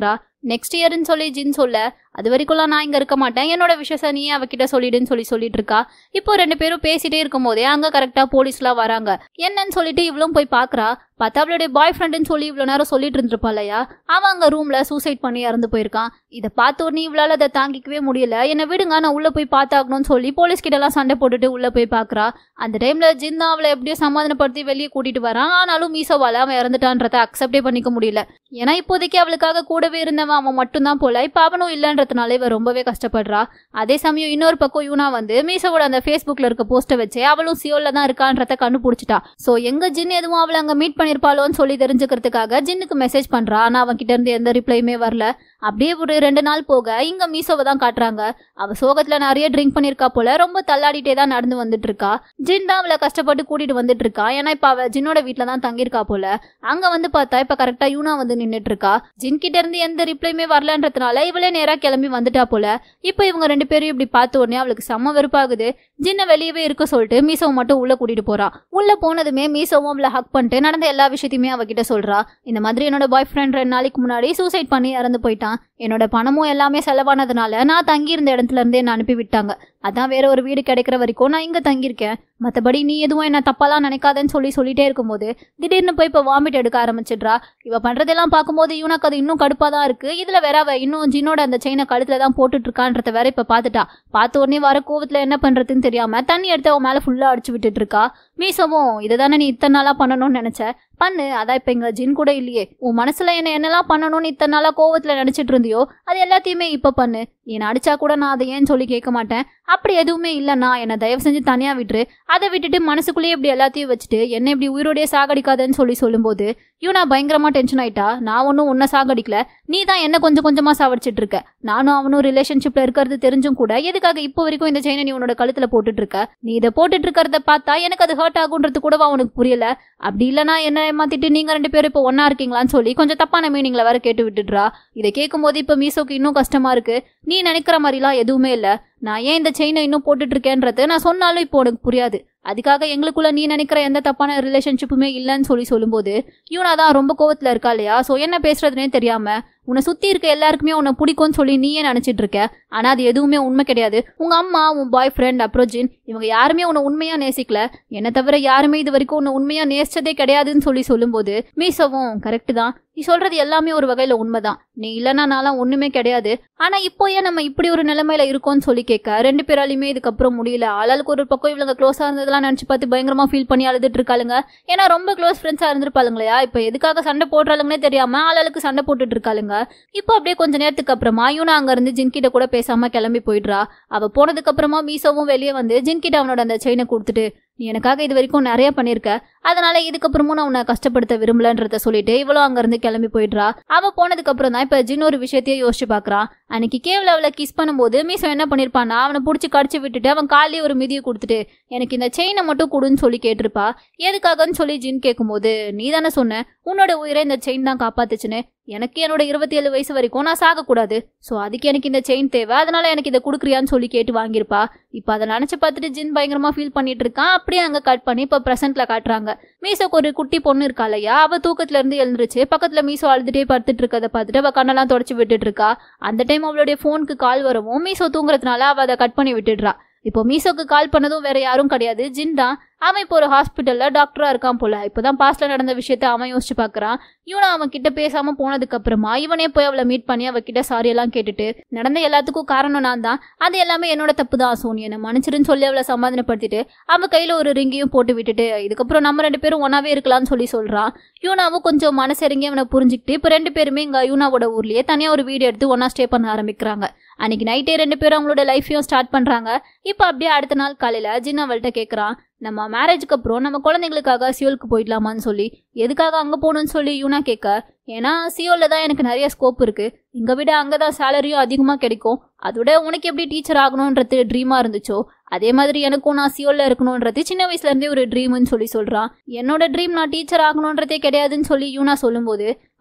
நெக்ஸ்ட் இயர்னு சொல்லி ஜின் சொல்ல அது வரைக்கும்லாம் நான் இங்க இருக்க மாட்டேன் என்னோட விஷயத்த நீ அவகிட்ட சொல்லிடுன்னு சொல்லி சொல்லிட்டு இருக்கா இப்போ ரெண்டு பேரும் பேசிட்டே இருக்கும் போதே அங்க கரெக்டா போலீஸ்லாம் வராங்க என்னன்னு சொல்லிட்டு இவளும் போய் பாக்குறா பார்த்தா அவளுடைய பாய் ஃப்ரெண்டுன்னு சொல்லி இவ்வளவு நேரம் சொல்லிட்டு இருந்திருப்பா இல்லையா அவன் அங்க ரூம்ல சூசைட் பண்ணி இறந்து போயிருக்கான் இதை பார்த்த உடனே இவளால அதை தாங்கிக்கவே முடியல என்ன விடுங்க நான் உள்ள போய் பார்த்தாகணும்னு சொல்லி போலீஸ் கிட்ட எல்லாம் சண்டை போட்டுட்டு உள்ள போய் பாக்குறா அந்த டைம்ல ஜின் தான் அவளை எப்படியோ சமாதானப்படுத்தி வெளியே கூட்டிட்டு வரான் ஆனாலும் மீசோவால அவன் இறந்துட்டான்றத அக்செப்டே பண்ணிக்க முடியல ஏன்னா இப்போதைக்கு அவளுக்காக கூடவே இருந்தவன் அவன் மட்டும்தான் போல இப்ப அவனும் இல்லைன்றதுனால இவ ரொம்பவே கஷ்டப்படுறா அதே சமயம் இன்னொரு பக்கம் யூனா வந்து மீசோவோட அந்த ஃபேஸ்புக்ல இருக்க போஸ்ட்டை வச்சு அவளும் சியோல்ல தான் இருக்கான்றத கண்டுபிடிச்சிட்டா சோ எங்க ஜின் எதுவும் அவளை அங்க மீட் பண்ணிருப்பாளோன்னு சொல்லி தெரிஞ்சுக்கிறதுக்காக ஜின்னுக்கு மெசேஜ் பண்றா ஆனா அவன் கிட்ட இருந்து எந்த ரிப்ளையுமே வரல அப்படியே ஒரு ரெண்டு நாள் போக இங்க மீசோவை தான் காட்டுறாங்க அவ சோகத்துல நிறைய ட்ரிங்க் பண்ணிருக்கா போல ரொம்ப தள்ளாடிட்டே தான் நடந்து வந்துட்டு இருக்கா ஜின் தான் அவளை கஷ்டப்பட்டு கூட்டிட்டு வந்துட்டு இருக்கா ஏன்னா இப்ப அவ ஜின்னோட வீட்ல தான் தங்கியிருக்கா போல அங்க வந்து பார்த்தா இப்ப கரெக்டா யூனா வந்து நின்னுட்டு இருக்கா ஜின் கிட்ட இருந்து எந்த ரிப்ளையுமே வரலன்றதுனால இவளே நேரா கிளம்பி வந்துட்டா போல இப்போ இவங்க ரெண்டு பேரும் இப்படி பார்த்த உடனே அவளுக்கு செம்ம வெறுப்பாகுது ஜின்ன வெளியவே இருக்க சொல்லிட்டு மீசோவை மட்டும் உள்ள கூட்டிட்டு போறா உள்ள போனதுமே மீசோவும் அவளை ஹக் பண்ணிட்டு நடந்த எல்லா விஷயத்தையுமே அவகிட்ட சொல்றா இந்த மாதிரி என்னோட பாய் ஃப்ரெண்ட் ரெண்டு நாளைக்கு முன்னாடி சூசைட் பண்ணி இறந்து போயிட்டான் என்னோட பணமும் எல்லாமே செலவானதுனால நான் தங்கியிருந்த இடத்துல இருந்தே என்ன அனுப்பி விட்டாங்க அதான் வேற ஒரு வீடு கிடைக்கிற வரைக்கும் நான் இங்க தங்கியிருக்கேன் மற்றபடி நீ எதுவும் என்ன தப்பாலாம் நினைக்காதன்னு சொல்லி சொல்லிட்டே இருக்கும்போது திடீர்னு போய் இப்போ வாமிட் எடுக்க ஆரம்பிச்சிடுறா இவ பண்றதெல்லாம் பார்க்கும்போது இவனுக்கு அது இன்னும் கடுப்பா தான் இருக்கு இதுல வேற அவ இன்னும் ஜின்னோட அந்த செயினை கழுத்துல தான் போட்டுட்டு இருக்கான்றத வேற இப்ப பாத்துட்டா பார்த்த உடனே வர கோவத்துல என்ன பண்றதுன்னு தெரியாம தண்ணி எடுத்து அவன் மேல ஃபுல்லா அடிச்சு விட்டுட்டு இருக்கா மீசவும் இதை தானே நீ இத்தனை நாளா பண்ணணும்னு நினைச்ச பண்ணு அதான் இப்ப எங்க ஜின் கூட இல்லையே உன் மனசுல என்ன என்னெல்லாம் பண்ணணும்னு இத்தனை நாளா கோவத்துல நினைச்சிட்டு இருந்தியோ அது எல்லாத்தையுமே இப்ப பண்ணு நீ அடிச்சா கூட நான் அதை ஏன்னு சொல்லி கேட்க மாட்டேன் அப்படி எதுவுமே இல்லைண்ணா என்னை தயவு செஞ்சு தனியா விட்டுரு அதை விட்டுட்டு மனசுக்குள்ளேயே இப்படி எல்லாத்தையும் வச்சுட்டு என்ன இப்படி உயிரோடய சாகடிக்காதன்னு சொல்லி சொல்லும்போது இவனா பயங்கரமா டென்ஷன் ஆயிட்டா நான் ஒன்றும் உன்னை சாகடிக்கல நீ தான் என்ன கொஞ்சம் கொஞ்சமா சாவடிச்சிட்டு இருக்க நானும் அவனும் ரிலேஷன்ஷிப்ல இருக்கிறது தெரிஞ்சும் கூட எதுக்காக இப்போ வரைக்கும் இந்த செயினை நீ உன்னோட கழுத்துல போட்டுட்டு இருக்க நீ இதை போட்டுட்டு இருக்கிறத பார்த்தா எனக்கு அது ஹர்ட் ஆகுன்றது கூடவா உனக்கு புரியல அப்படி இல்லைனா என்ன ஏமாத்திட்டு நீங்க ரெண்டு பேரும் இப்போ ஒன்னா இருக்கீங்களான்னு சொல்லி கொஞ்சம் தப்பான மீனிங்ல வேற கேட்டு விட்டுடுறா இதை கேட்கும்போது இப்போ மீசோக்கு இன்னும் கஷ்டமா இருக்கு நீ நினைக்கிற மாதிரிலாம் எதுவுமே இல்லை நான் ஏன் இந்த செயினை இன்னும் போட்டுட்டு இருக்கேன்றது நான் சொன்னாலும் இப்போ உனக்கு புரியாது அதுக்காக எங்களுக்குள்ள நீ நினைக்கிற எந்த தப்பான ரிலேஷன்ஷிப்புமே இல்லைன்னு சொல்லி சொல்லும்போது யூனா தான் ரொம்ப கோவத்துல இருக்கா இல்லையா ஸோ என்ன பேசுறதுனே தெரியாம உன்னை சுத்தி இருக்க எல்லாருக்குமே உன்னை பிடிக்கும்னு சொல்லி நீயே நினைச்சிட்டு இருக்க ஆனா அது எதுவுமே உண்மை கிடையாது உங்க அம்மா உன் பாய் ஃப்ரெண்ட் அப்புறம் ஜின் இவங்க யாருமே உன்னை உண்மையா நேசிக்கல என்னை தவிர யாருமே இது வரைக்கும் உன்னை உண்மையா நேசிச்சதே கிடையாதுன்னு சொல்லி சொல்லும்போது மீசவும் கரெக்ட் தான் நீ சொல்றது எல்லாமே ஒரு வகையில உண்மைதான் நீ இல்லைன்னா நான்லாம் ஒண்ணுமே கிடையாது ஆனா இப்போ ஏன் நம்ம இப்படி ஒரு நிலைமையில இருக்கோம்னு சொல்லி கேட்க ரெண்டு பேராலையுமே இதுக்கப்புறம் முடியல ஆளாளுக்கு ஒரு பக்கம் இவங்க க்ளோஸா இருந்ததெல்லாம் நினைச்சு பார்த்து பயங்கரமா ஃபீல் பண்ணி அழுதுட்டு இருக்காளுங்க ஏன்னா ரொம்ப க்ளோஸ் ஃப்ரெண்ட்ஸா இருந்திருப்பாளுங்களையா இப்போ எதுக்காக சண்டை போடுறாளுங்கன்னே தெரியாம ஆளாளுக்கு சண்டை போட்டுட்டு இருக்காளுங்க இப்போ அப்படியே கொஞ்ச நேரத்துக்கு அப்புறமா யூனா அங்க இருந்து ஜின்கிட்ட கூட பேசாம கிளம்பி போயிடுறா அவ போனதுக்கு அப்புறமா மீசோவும் வெளியே வந்து ஜின்கிட்ட அவனோட அந்த செயினை கொடுத்துட்டு நீ எனக்காக இது வரைக்கும் நிறைய பண்ணியிருக்க அதனால இதுக்கப்புறமும் நான் உன்னை கஷ்டப்படுத்த விரும்பலன்றத சொல்லிட்டு இவளும் அங்க இருந்து கிளம்பி போயிடுறா அவ போனதுக்கு அப்புறம் தான் இப்ப ஜின் ஒரு விஷயத்தையே யோசிச்சு பாக்குறான் அன்னைக்கு கேவல அவளை கிஸ் பண்ணும்போது மீசோ என்ன பண்ணிருப்பான்னா அவனை பிடிச்சி கடிச்சு விட்டுட்டு அவன் காலையே ஒரு மிதியை கொடுத்துட்டு எனக்கு இந்த செயினை மட்டும் கொடுன்னு சொல்லி கேட்டிருப்பா எதுக்காகன்னு சொல்லி ஜின் கேட்கும்போது நீ தானே சொன்ன உன்னோட உயிரை இந்த செயின் தான் காப்பாத்துச்சுன்னு எனக்கு என்னோட இருபத்தி ஏழு வயசு வரைக்கும் நான் சாகக்கூடாது ஸோ அதுக்கு எனக்கு இந்த செயின் தேவை அதனால எனக்கு இதை கொடுக்குறியான்னு சொல்லி கேட்டு வாங்கியிருப்பா இப்போ அதை நினச்சி பார்த்துட்டு ஜின் பயங்கரமா ஃபீல் பண்ணிட்டு இருக்கான் அப்படியே அங்கே கட் பண்ணி இப்போ ப்ரெசென்ட்ல காட்டுறாங்க மீசோக்கு ஒரு குட்டி பொண்ணு இருக்கா இல்லையா அவ தூக்கத்துல இருந்து எழுந்துருச்சு பக்கத்துல மீசோ அழுதுட்டே படுத்துட்டு இருக்கதை பார்த்துட்டு அவ கண்ணெல்லாம் தொடச்சி விட்டுட்டு இருக்கா அந்த டைம் அவளுடைய ஃபோனுக்கு கால் வரவும் மீசோ தூங்குறதுனால அவ அதை கட் பண்ணி விட்டுடுறா இப்போ மீசோக்கு கால் பண்ணதும் வேற யாரும் கிடையாது ஜின் தான் அவன் இப்போ ஒரு ஹாஸ்பிட்டல்ல டாக்டரா இருக்கான் போல இப்போதான் பாஸ்ட்ல நடந்த விஷயத்த அவன் யோசிச்சு பார்க்கறான் இவனை அவன் கிட்ட பேசாம போனதுக்கு அப்புறமா இவனே போய் அவளை மீட் பண்ணி அவகிட்ட சாரி எல்லாம் கேட்டுட்டு நடந்த எல்லாத்துக்கும் காரணம் நான் தான் அது எல்லாமே என்னோட தப்பு தான் சோனி என்ன மன்னிச்சிருன்னு சொல்லி அவளை சமாதானப்படுத்திட்டு அவ கையில ஒரு ரிங்கையும் போட்டு விட்டுட்டு இதுக்கப்புறம் நம்ம ரெண்டு பேரும் ஒன்னாவே இருக்கலாம்னு சொல்லி சொல்றான் யூனாவும் கொஞ்சம் மனசிறங்கி அவனை புரிஞ்சுக்கிட்டு இப்போ ரெண்டு பேருமே இங்க யூனாவோட ஊர்லயே தனியா ஒரு வீடு எடுத்து ஒன்னா ஸ்டே பண்ண ஆரம்பிக்கிறாங்க அன்னைக்கு நைட்டே ரெண்டு பேரும் அவங்களோட லைஃபையும் ஸ்டார்ட் பண்றாங்க இப்போ அப்படியே அடுத்த நாள் காலையில ஜின் அவள்கிட்ட கேட்குறான் நம்ம மேரேஜுக்கு அப்புறம் நம்ம குழந்தைங்களுக்காக சியோலுக்கு போயிடலாமான்னு சொல்லி எதுக்காக அங்கே போகணும்னு சொல்லி யூனா கேட்க ஏன்னா சியோலில் தான் எனக்கு நிறைய ஸ்கோப் இருக்கு இங்கே விட அங்கே தான் சேலரியும் அதிகமாக கிடைக்கும் அதோட உனக்கு எப்படி டீச்சர் ஆகணுன்றது ட்ரீமாக இருந்துச்சோ அதே மாதிரி எனக்கும் நான் சியோலில் இருக்கணுன்றது சின்ன வயசுலேருந்தே ஒரு ட்ரீம்னு சொல்லி சொல்கிறான் என்னோட ட்ரீம் நான் டீச்சர் ஆகணுன்றதே கிடையாதுன்னு சொல்லி யூனா சொல்லும்போது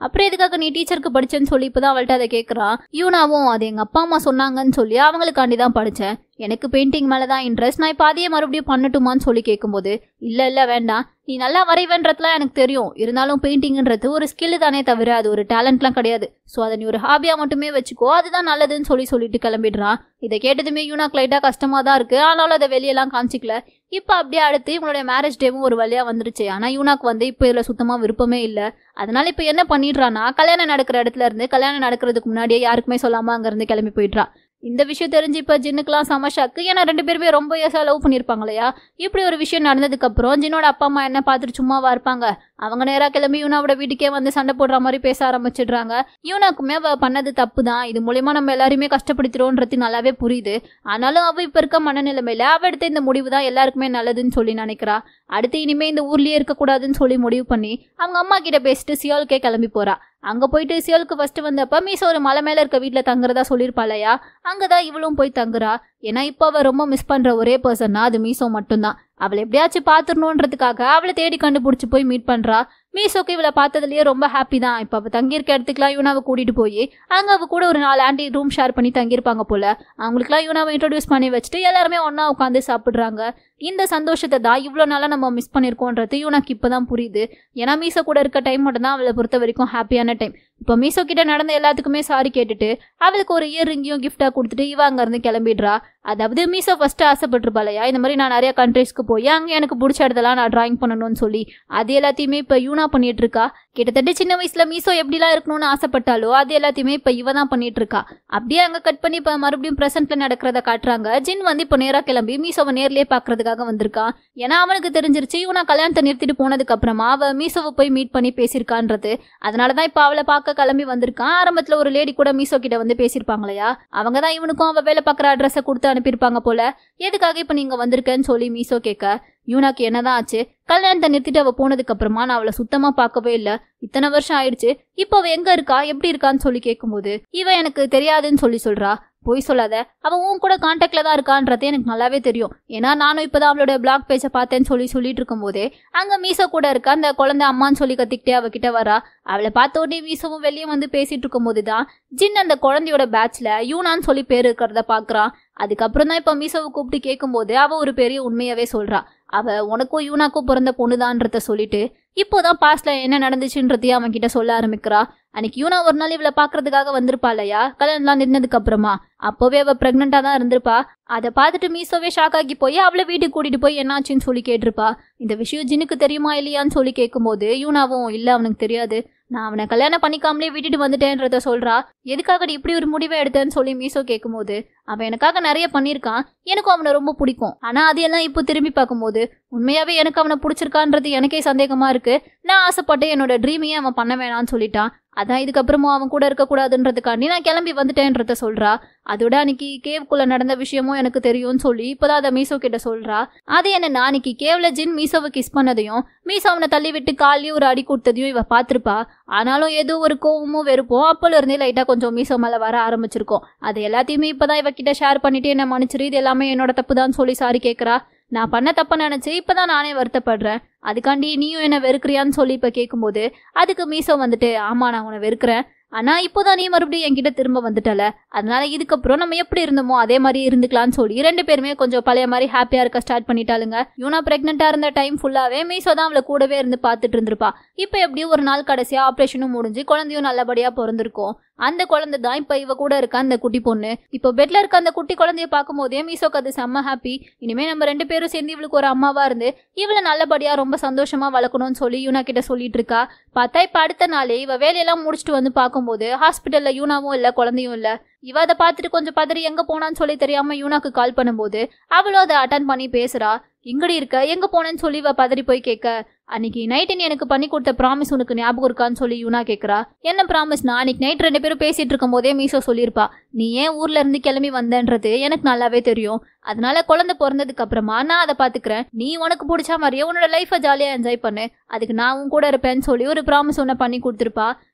அப்புறம் எதுக்காக நீ டீச்சருக்கு படிச்சேன்னு சொல்லி இப்பதான் அவள்கிட்ட அதை கேட்குறான் யூனாவும் அது எங்க அப்பா அம்மா சொன்னாங்கன்னு சொல்லி அவங்களுக்காண்டி தான் படித்தேன் எனக்கு பெயிண்டிங் மேலே தான் இன்ட்ரெஸ்ட் நான் இப்போ அதையே மறுபடியும் பண்ணட்டுமான்னு சொல்லி கேட்கும்போது இல்லை இல்லை வேண்டாம் நீ நல்லா வரைவேன்றதுலாம் எனக்கு தெரியும் இருந்தாலும் பெயிண்டிங்ன்றது ஒரு ஸ்கில் தானே தவிர அது ஒரு டேலண்ட்லாம் கிடையாது ஸோ அதை நீ ஒரு ஹாபியாக மட்டுமே வச்சுக்கோ அதுதான் நல்லதுன்னு சொல்லி சொல்லிட்டு கிளம்பிடுறான் இதை கேட்டதுமே யூனாக்கு லைட்டாக கஷ்டமாக தான் இருக்குது ஆனாலும் அதை வெளியெல்லாம் காமிச்சிக்கல இப்போ அப்படியே அடுத்து இவங்களுடைய மேரேஜ் டேவும் ஒரு வழியாக வந்துருச்சு ஆனால் யூனாக்கு வந்து இப்போ இதில் சுத்தமாக விருப்பமே இல்லை அதனால இப்போ என்ன பண்ணிடுறான்னா கல்யாணம் நடக்கிற இடத்துல இருந்து கல்யாணம் நடக்கிறதுக்கு முன்னாடியே யாருக்குமே சொல்லாமல் அங்கேருந்து கிளம்பி போயிடுறா இந்த விஷயம் தெரிஞ்சு இப்போ ஜின்னுக்கெல்லாம் செம ஷாக்கு ஏன்னா ரெண்டு பேருமே ரொம்ப இயர்ஸாக லவ் பண்ணியிருப்பாங்க இல்லையா இப்படி ஒரு விஷயம் நடந்ததுக்கப்புறம் ஜின்னோட அப்பா அம்மா என்ன பார்த்துட்டு சும்மாவா இருப்பாங்க அவங்க நேராக கிளம்பி யூனாவோட வீட்டுக்கே வந்து சண்டை போடுற மாதிரி பேச ஆரம்பிச்சிடுறாங்க யூனாக்குமே அவ பண்ணது தப்பு தான் இது மூலியமா நம்ம எல்லாருமே கஷ்டப்படுத்துறோன்றது நல்லாவே புரியுது ஆனாலும் அவ இப்போ இருக்க மனநிலைமையில அவ எடுத்த இந்த முடிவு தான் எல்லாருக்குமே நல்லதுன்னு சொல்லி நினைக்கிறா அடுத்து இனிமே இந்த ஊர்லயே இருக்கக்கூடாதுன்னு சொல்லி முடிவு பண்ணி அவங்க அம்மா கிட்ட பேசிட்டு சியோலுக்கே கிளம்பி போறா அங்க போயிட்டு சியோலுக்கு ஃபர்ஸ்ட் வந்தப்ப மீசோ ஒரு மலை மேல இருக்க வீட்டுல தங்குறதா சொல்லியிருப்பாளையா அங்கதான் இவளும் போய் தங்குறா ஏன்னா இப்போ அவ ரொம்ப மிஸ் பண்ற ஒரே பர்சன்னா அது மீசோ மட்டும்தான் அவளை எப்படியாச்சும் பாத்துடணுன்றதுக்காக அவளை தேடி கண்டுபிடிச்சு போய் மீட் பண்றா மீசோக்கு இவளை பார்த்ததுலயே ரொம்ப ஹாப்பி தான் இப்போ அவள் தங்கியிருக்க இடத்துக்குலாம் யூனாவை கூட்டிட்டு போய் அங்க அவ கூட ஒரு நாலு ஆண்டி ரூம் ஷேர் பண்ணி தங்கியிருப்பாங்க போல அவங்களுக்குலாம் யூனாவை இன்ட்ரோடியூஸ் பண்ணி வச்சுட்டு எல்லாருமே ஒண்ணா உட்காந்து சாப்பிடுறாங்க இந்த சந்தோஷத்தை தான் இவ்வளோ நாளாக நம்ம மிஸ் பண்ணியிருக்கோன்றது யூனாக்கு இப்போ தான் புரியுது ஏன்னா மீசோ கூட இருக்க டைம் மட்டும் தான் அவளை பொறுத்த வரைக்கும் ஹாப்பியான டைம் இப்போ மீசோ கிட்ட நடந்த எல்லாத்துக்குமே சாரி கேட்டுட்டு அவளுக்கு ஒரு இயர் ரிங்கையும் கிஃப்டாக கொடுத்துட்டு இவ அங்கேருந்து கிளம்பிடுறா அதாவது மீசோ ஃபர்ஸ்ட் ஆசைப்பட்டிருப்பாளையா இந்த மாதிரி நான் நிறைய கண்ட்ரீஸ்க்கு போய் அங்கே எனக்கு பிடிச்ச இடத்தெல்லாம் நான் டிராயிங் பண்ணணும்னு சொல்லி அது எல்லாத்தையுமே இப்போ யூனா பண்ணிட்டு இருக்கா கிட்டத்தட்ட சின்ன வயசுல மீசோ எப்படிலாம் இருக்கணும்னு ஆசைப்பட்டாலோ அது எல்லாத்தையுமே இப்போ இவ தான் பண்ணிட்டு இருக்கா அப்படியே அங்கே கட் பண்ணி இப்போ மறுபடியும் ப்ரெசென்ட்ல நடக்கிறத காட்டுறாங்க ஜின் வந்து இப்போ நேராக கிளம்பி மீசோவை நேர்லயே பார்க்கறதுக்காக வந்திருக்கான் ஏன்னா அவனுக்கு தெரிஞ்சிருச்சு இவனா கல்யாணத்தை நிறுத்திட்டு போனதுக்கு அப்புறமா அவ மீசோவை போய் மீட் பண்ணி பேசியிருக்கான்றது அதனால தான் இப்போ அவளை பார்க்க கிளம்பி வந்திருக்கான் ஆரம்பத்தில் ஒரு லேடி கூட மீசோ கிட்ட வந்து பேசியிருப்பாங்களையா அவங்க தான் இவனுக்கும் அவ வேலை பார்க்குற அட்ரஸை கொடுத்து அனுப்பியிருப்பாங்க போல எதுக்காக இப்போ நீங்க வந்திருக்கேன்னு சொல்லி மீசோ கேட்க யூனாக்கு என்னதான் ஆச்சு கல்யாணத்தை நிறுத்திட்டு அவ போனதுக்கு அப்புறமா நான் அவளை சுத்தமா பார்க்கவே இல்லை இத்தனை வருஷம் ஆயிடுச்சு இப்போ அவ எங்க இருக்கா எப்படி இருக்கான்னு சொல்லி கேட்கும்போது இவ எனக்கு தெரியாதுன்னு சொல்லி சொல்றா பொய் சொல்லாத அவ உன் கூட கான்டாக்ட்ல தான் இருக்கான்றது எனக்கு நல்லாவே தெரியும் ஏன்னா நானும் இப்பதான் அவளோட பிளாக் பேஜை பார்த்தேன்னு சொல்லி சொல்லிட்டு இருக்கும்போதே அங்க மீசோ கூட இருக்க அந்த குழந்தை அம்மான்னு சொல்லி கத்திக்கிட்டே அவகிட்ட வரா அவளை பார்த்த உடனே மீசோவும் வெளியே வந்து பேசிட்டு இருக்கும்போது தான் ஜின் அந்த குழந்தையோட பேட்ச்ல யூனான்னு சொல்லி பேர் இருக்கிறத பாக்குறான் அதுக்கப்புறம் தான் இப்போ மீசோவை கூப்பிட்டு கேட்கும்போது அவ ஒரு பெரிய உண்மையாவே சொல்றா அவ உனக்கும் யூனாக்கும் பிறந்த பொண்ணுதான்றத சொல்லிட்டு இப்போதான் பாஸ்ட்ல என்ன நடந்துச்சுன்றதையும் அவன் கிட்ட சொல்ல ஆரம்பிக்கிறா அன்னைக்கு யூனா ஒரு நாள் இவளை பாக்குறதுக்காக வந்திருப்பா இல்லையா கல்யாணம்லாம் நின்னதுக்கு அப்புறமா அப்போவே அவ பிரெக்னெண்டா தான் இருந்திருப்பா அதை பார்த்துட்டு மீசோவே ஷாக் ஆகி போய் அவளை வீட்டுக்கு கூட்டிட்டு போய் என்னாச்சுன்னு சொல்லி கேட்டிருப்பா இந்த விஷயம் ஜினுக்கு தெரியுமா இல்லையான்னு சொல்லி கேட்கும்போது யூனாவும் இல்ல அவனுக்கு தெரியாது நான் அவனை கல்யாணம் பண்ணிக்காமலே விட்டுட்டு வந்துட்டேன்றத சொல்றா எதுக்காக நீ இப்படி ஒரு முடிவை எடுத்தேன்னு சொல்லி மீசோ கேட்கும்போது அவன் எனக்காக நிறைய பண்ணியிருக்கான் எனக்கும் அவனை ரொம்ப பிடிக்கும் ஆனா அதையெல்லாம் இப்போ திரும்பி பார்க்கும்போது உண்மையாவே எனக்கு அவனை பிடிச்சிருக்கான்றது எனக்கே சந்தேகமா இருக்கு நான் ஆசைப்பட்டு என்னோட ட்ரீமையே அவன் பண்ண வேணாம்னு சொல்லிட்டான் அதான் இதுக்கப்புறமும் அவன் கூட இருக்கக்கூடாதுன்றதுக்காண்டி நான் கிளம்பி வந்துட்டேன்றத சொல்றா அதோட அன்னைக்கு கேவ்குள்ள நடந்த விஷயமும் எனக்கு தெரியும்னு சொல்லி இப்போதான் அதை மீசோ கிட்ட சொல்றா அது என்னன்னா அன்னைக்கு கேவ்ல ஜின் மீசோவை கிஸ் பண்ணதையும் மீசோ அவனை தள்ளி விட்டு காலையும் ஒரு அடி கொடுத்ததையும் இவ பார்த்திருப்பா ஆனாலும் ஏதோ ஒரு கோவமும் வெறுப்போம் அப்போல இருந்தே லைட்டா கொஞ்சம் மீசோ மேல வர ஆரம்பிச்சிருக்கோம் அது எல்லாத்தையுமே இப்பதான் இவகிட்ட ஷேர் பண்ணிட்டு என்ன மன்னிச்சிரு இது எல்லாமே என்னோட தப்பு தான் சொல்லி சாரி கேட்கறா நான் பண்ண தப்ப நினைச்சு இப்பதான் நானே வருத்தப்படுறேன் அதுக்காண்டி நீயும் என்ன வெறுக்கிறியான்னு சொல்லி இப்ப கேட்கும்போது அதுக்கு மீசோ வந்துட்டு ஆமா நான் உன்னை வெறுக்கிறேன் ஆனா இப்போதான் நீ மறுபடியும் என்கிட்ட திரும்ப வந்துட்டல அதனால இதுக்கப்புறம் நம்ம எப்படி இருந்தோமோ அதே மாதிரி இருந்துக்கலாம்னு சொல்லி ரெண்டு பேருமே கொஞ்சம் பழைய மாதிரி ஹாப்பியா இருக்க ஸ்டார்ட் பண்ணிட்டாளுங்க யூனா பிரெக்னெண்டா இருந்த டைம் ஃபுல்லாவே மீசோ தான் அவளை கூடவே இருந்து பார்த்துட்டு இருந்திருப்பா இப்போ எப்படியும் ஒரு நாள் கடைசியா ஆப்ரேஷனும் முடிஞ்சு குழந்தையும் நல்லபடியா பிறந்திருக்கும் அந்த குழந்தை தான் இப்போ இவ கூட இருக்க அந்த குட்டி பொண்ணு இப்போ பெட்ல இருக்க அந்த குட்டி குழந்தைய பார்க்கும்போதே மீசோக்கு அது செம்ம ஹாப்பி இனிமே நம்ம ரெண்டு பேரும் சேர்ந்து இவளுக்கு ஒரு அம்மாவா இருந்து இவளை நல்லபடியா ரொம்ப சந்தோஷமா வளர்க்கணும்னு சொல்லி யூனா கிட்ட சொல்லிட்டு இருக்கா பார்த்தா இப்ப அடுத்த நாளே இவ வேலையெல்லாம் முடிச்சுட்டு வந்து பார்க்கும்போது ஹாஸ்பிட்டல்ல யூனாவும் இல்ல குழந்தையும் இல்ல இவ அதை பார்த்துட்டு கொஞ்சம் பதறி எங்க போனான்னு சொல்லி தெரியாம யூனாக்கு கால் பண்ணும்போது அவளும் அதை அட்டன் பண்ணி பேசுறா எங்கடி இருக்க எங்க போனேன்னு சொல்லி இவ பதறி போய் கேட்க அன்னைக்கு நைட்டு நீ எனக்கு பண்ணி கொடுத்த ப்ராமிஸ் உனக்கு ஞாபகம் இருக்கான்னு சொல்லி யூனா கேக்குறா என்ன ப்ராமிஸ்னா அன்னைக்கு நைட் ரெண்டு பேரும் பேசிட்டு இருக்கும் போதே மீசோ சொல்லியிருப்பா நீ ஏன் ஊர்ல இருந்து கிளம்பி வந்தன்றது எனக்கு நல்லாவே தெரியும் அதனால குழந்தை பிறந்ததுக்கு அப்புறமா நான் அதை பாத்துக்கிறேன் நீ உனக்கு பிடிச்ச மாதிரியே உன்னோட லைஃபை ஜாலியா என்ஜாய் பண்ணு அதுக்கு நான் உன் கூட இருப்பேன்னு சொல்லி ஒரு ப்ராமிஸ் ஒன்று பண்ணி கொடுத்துருப்பா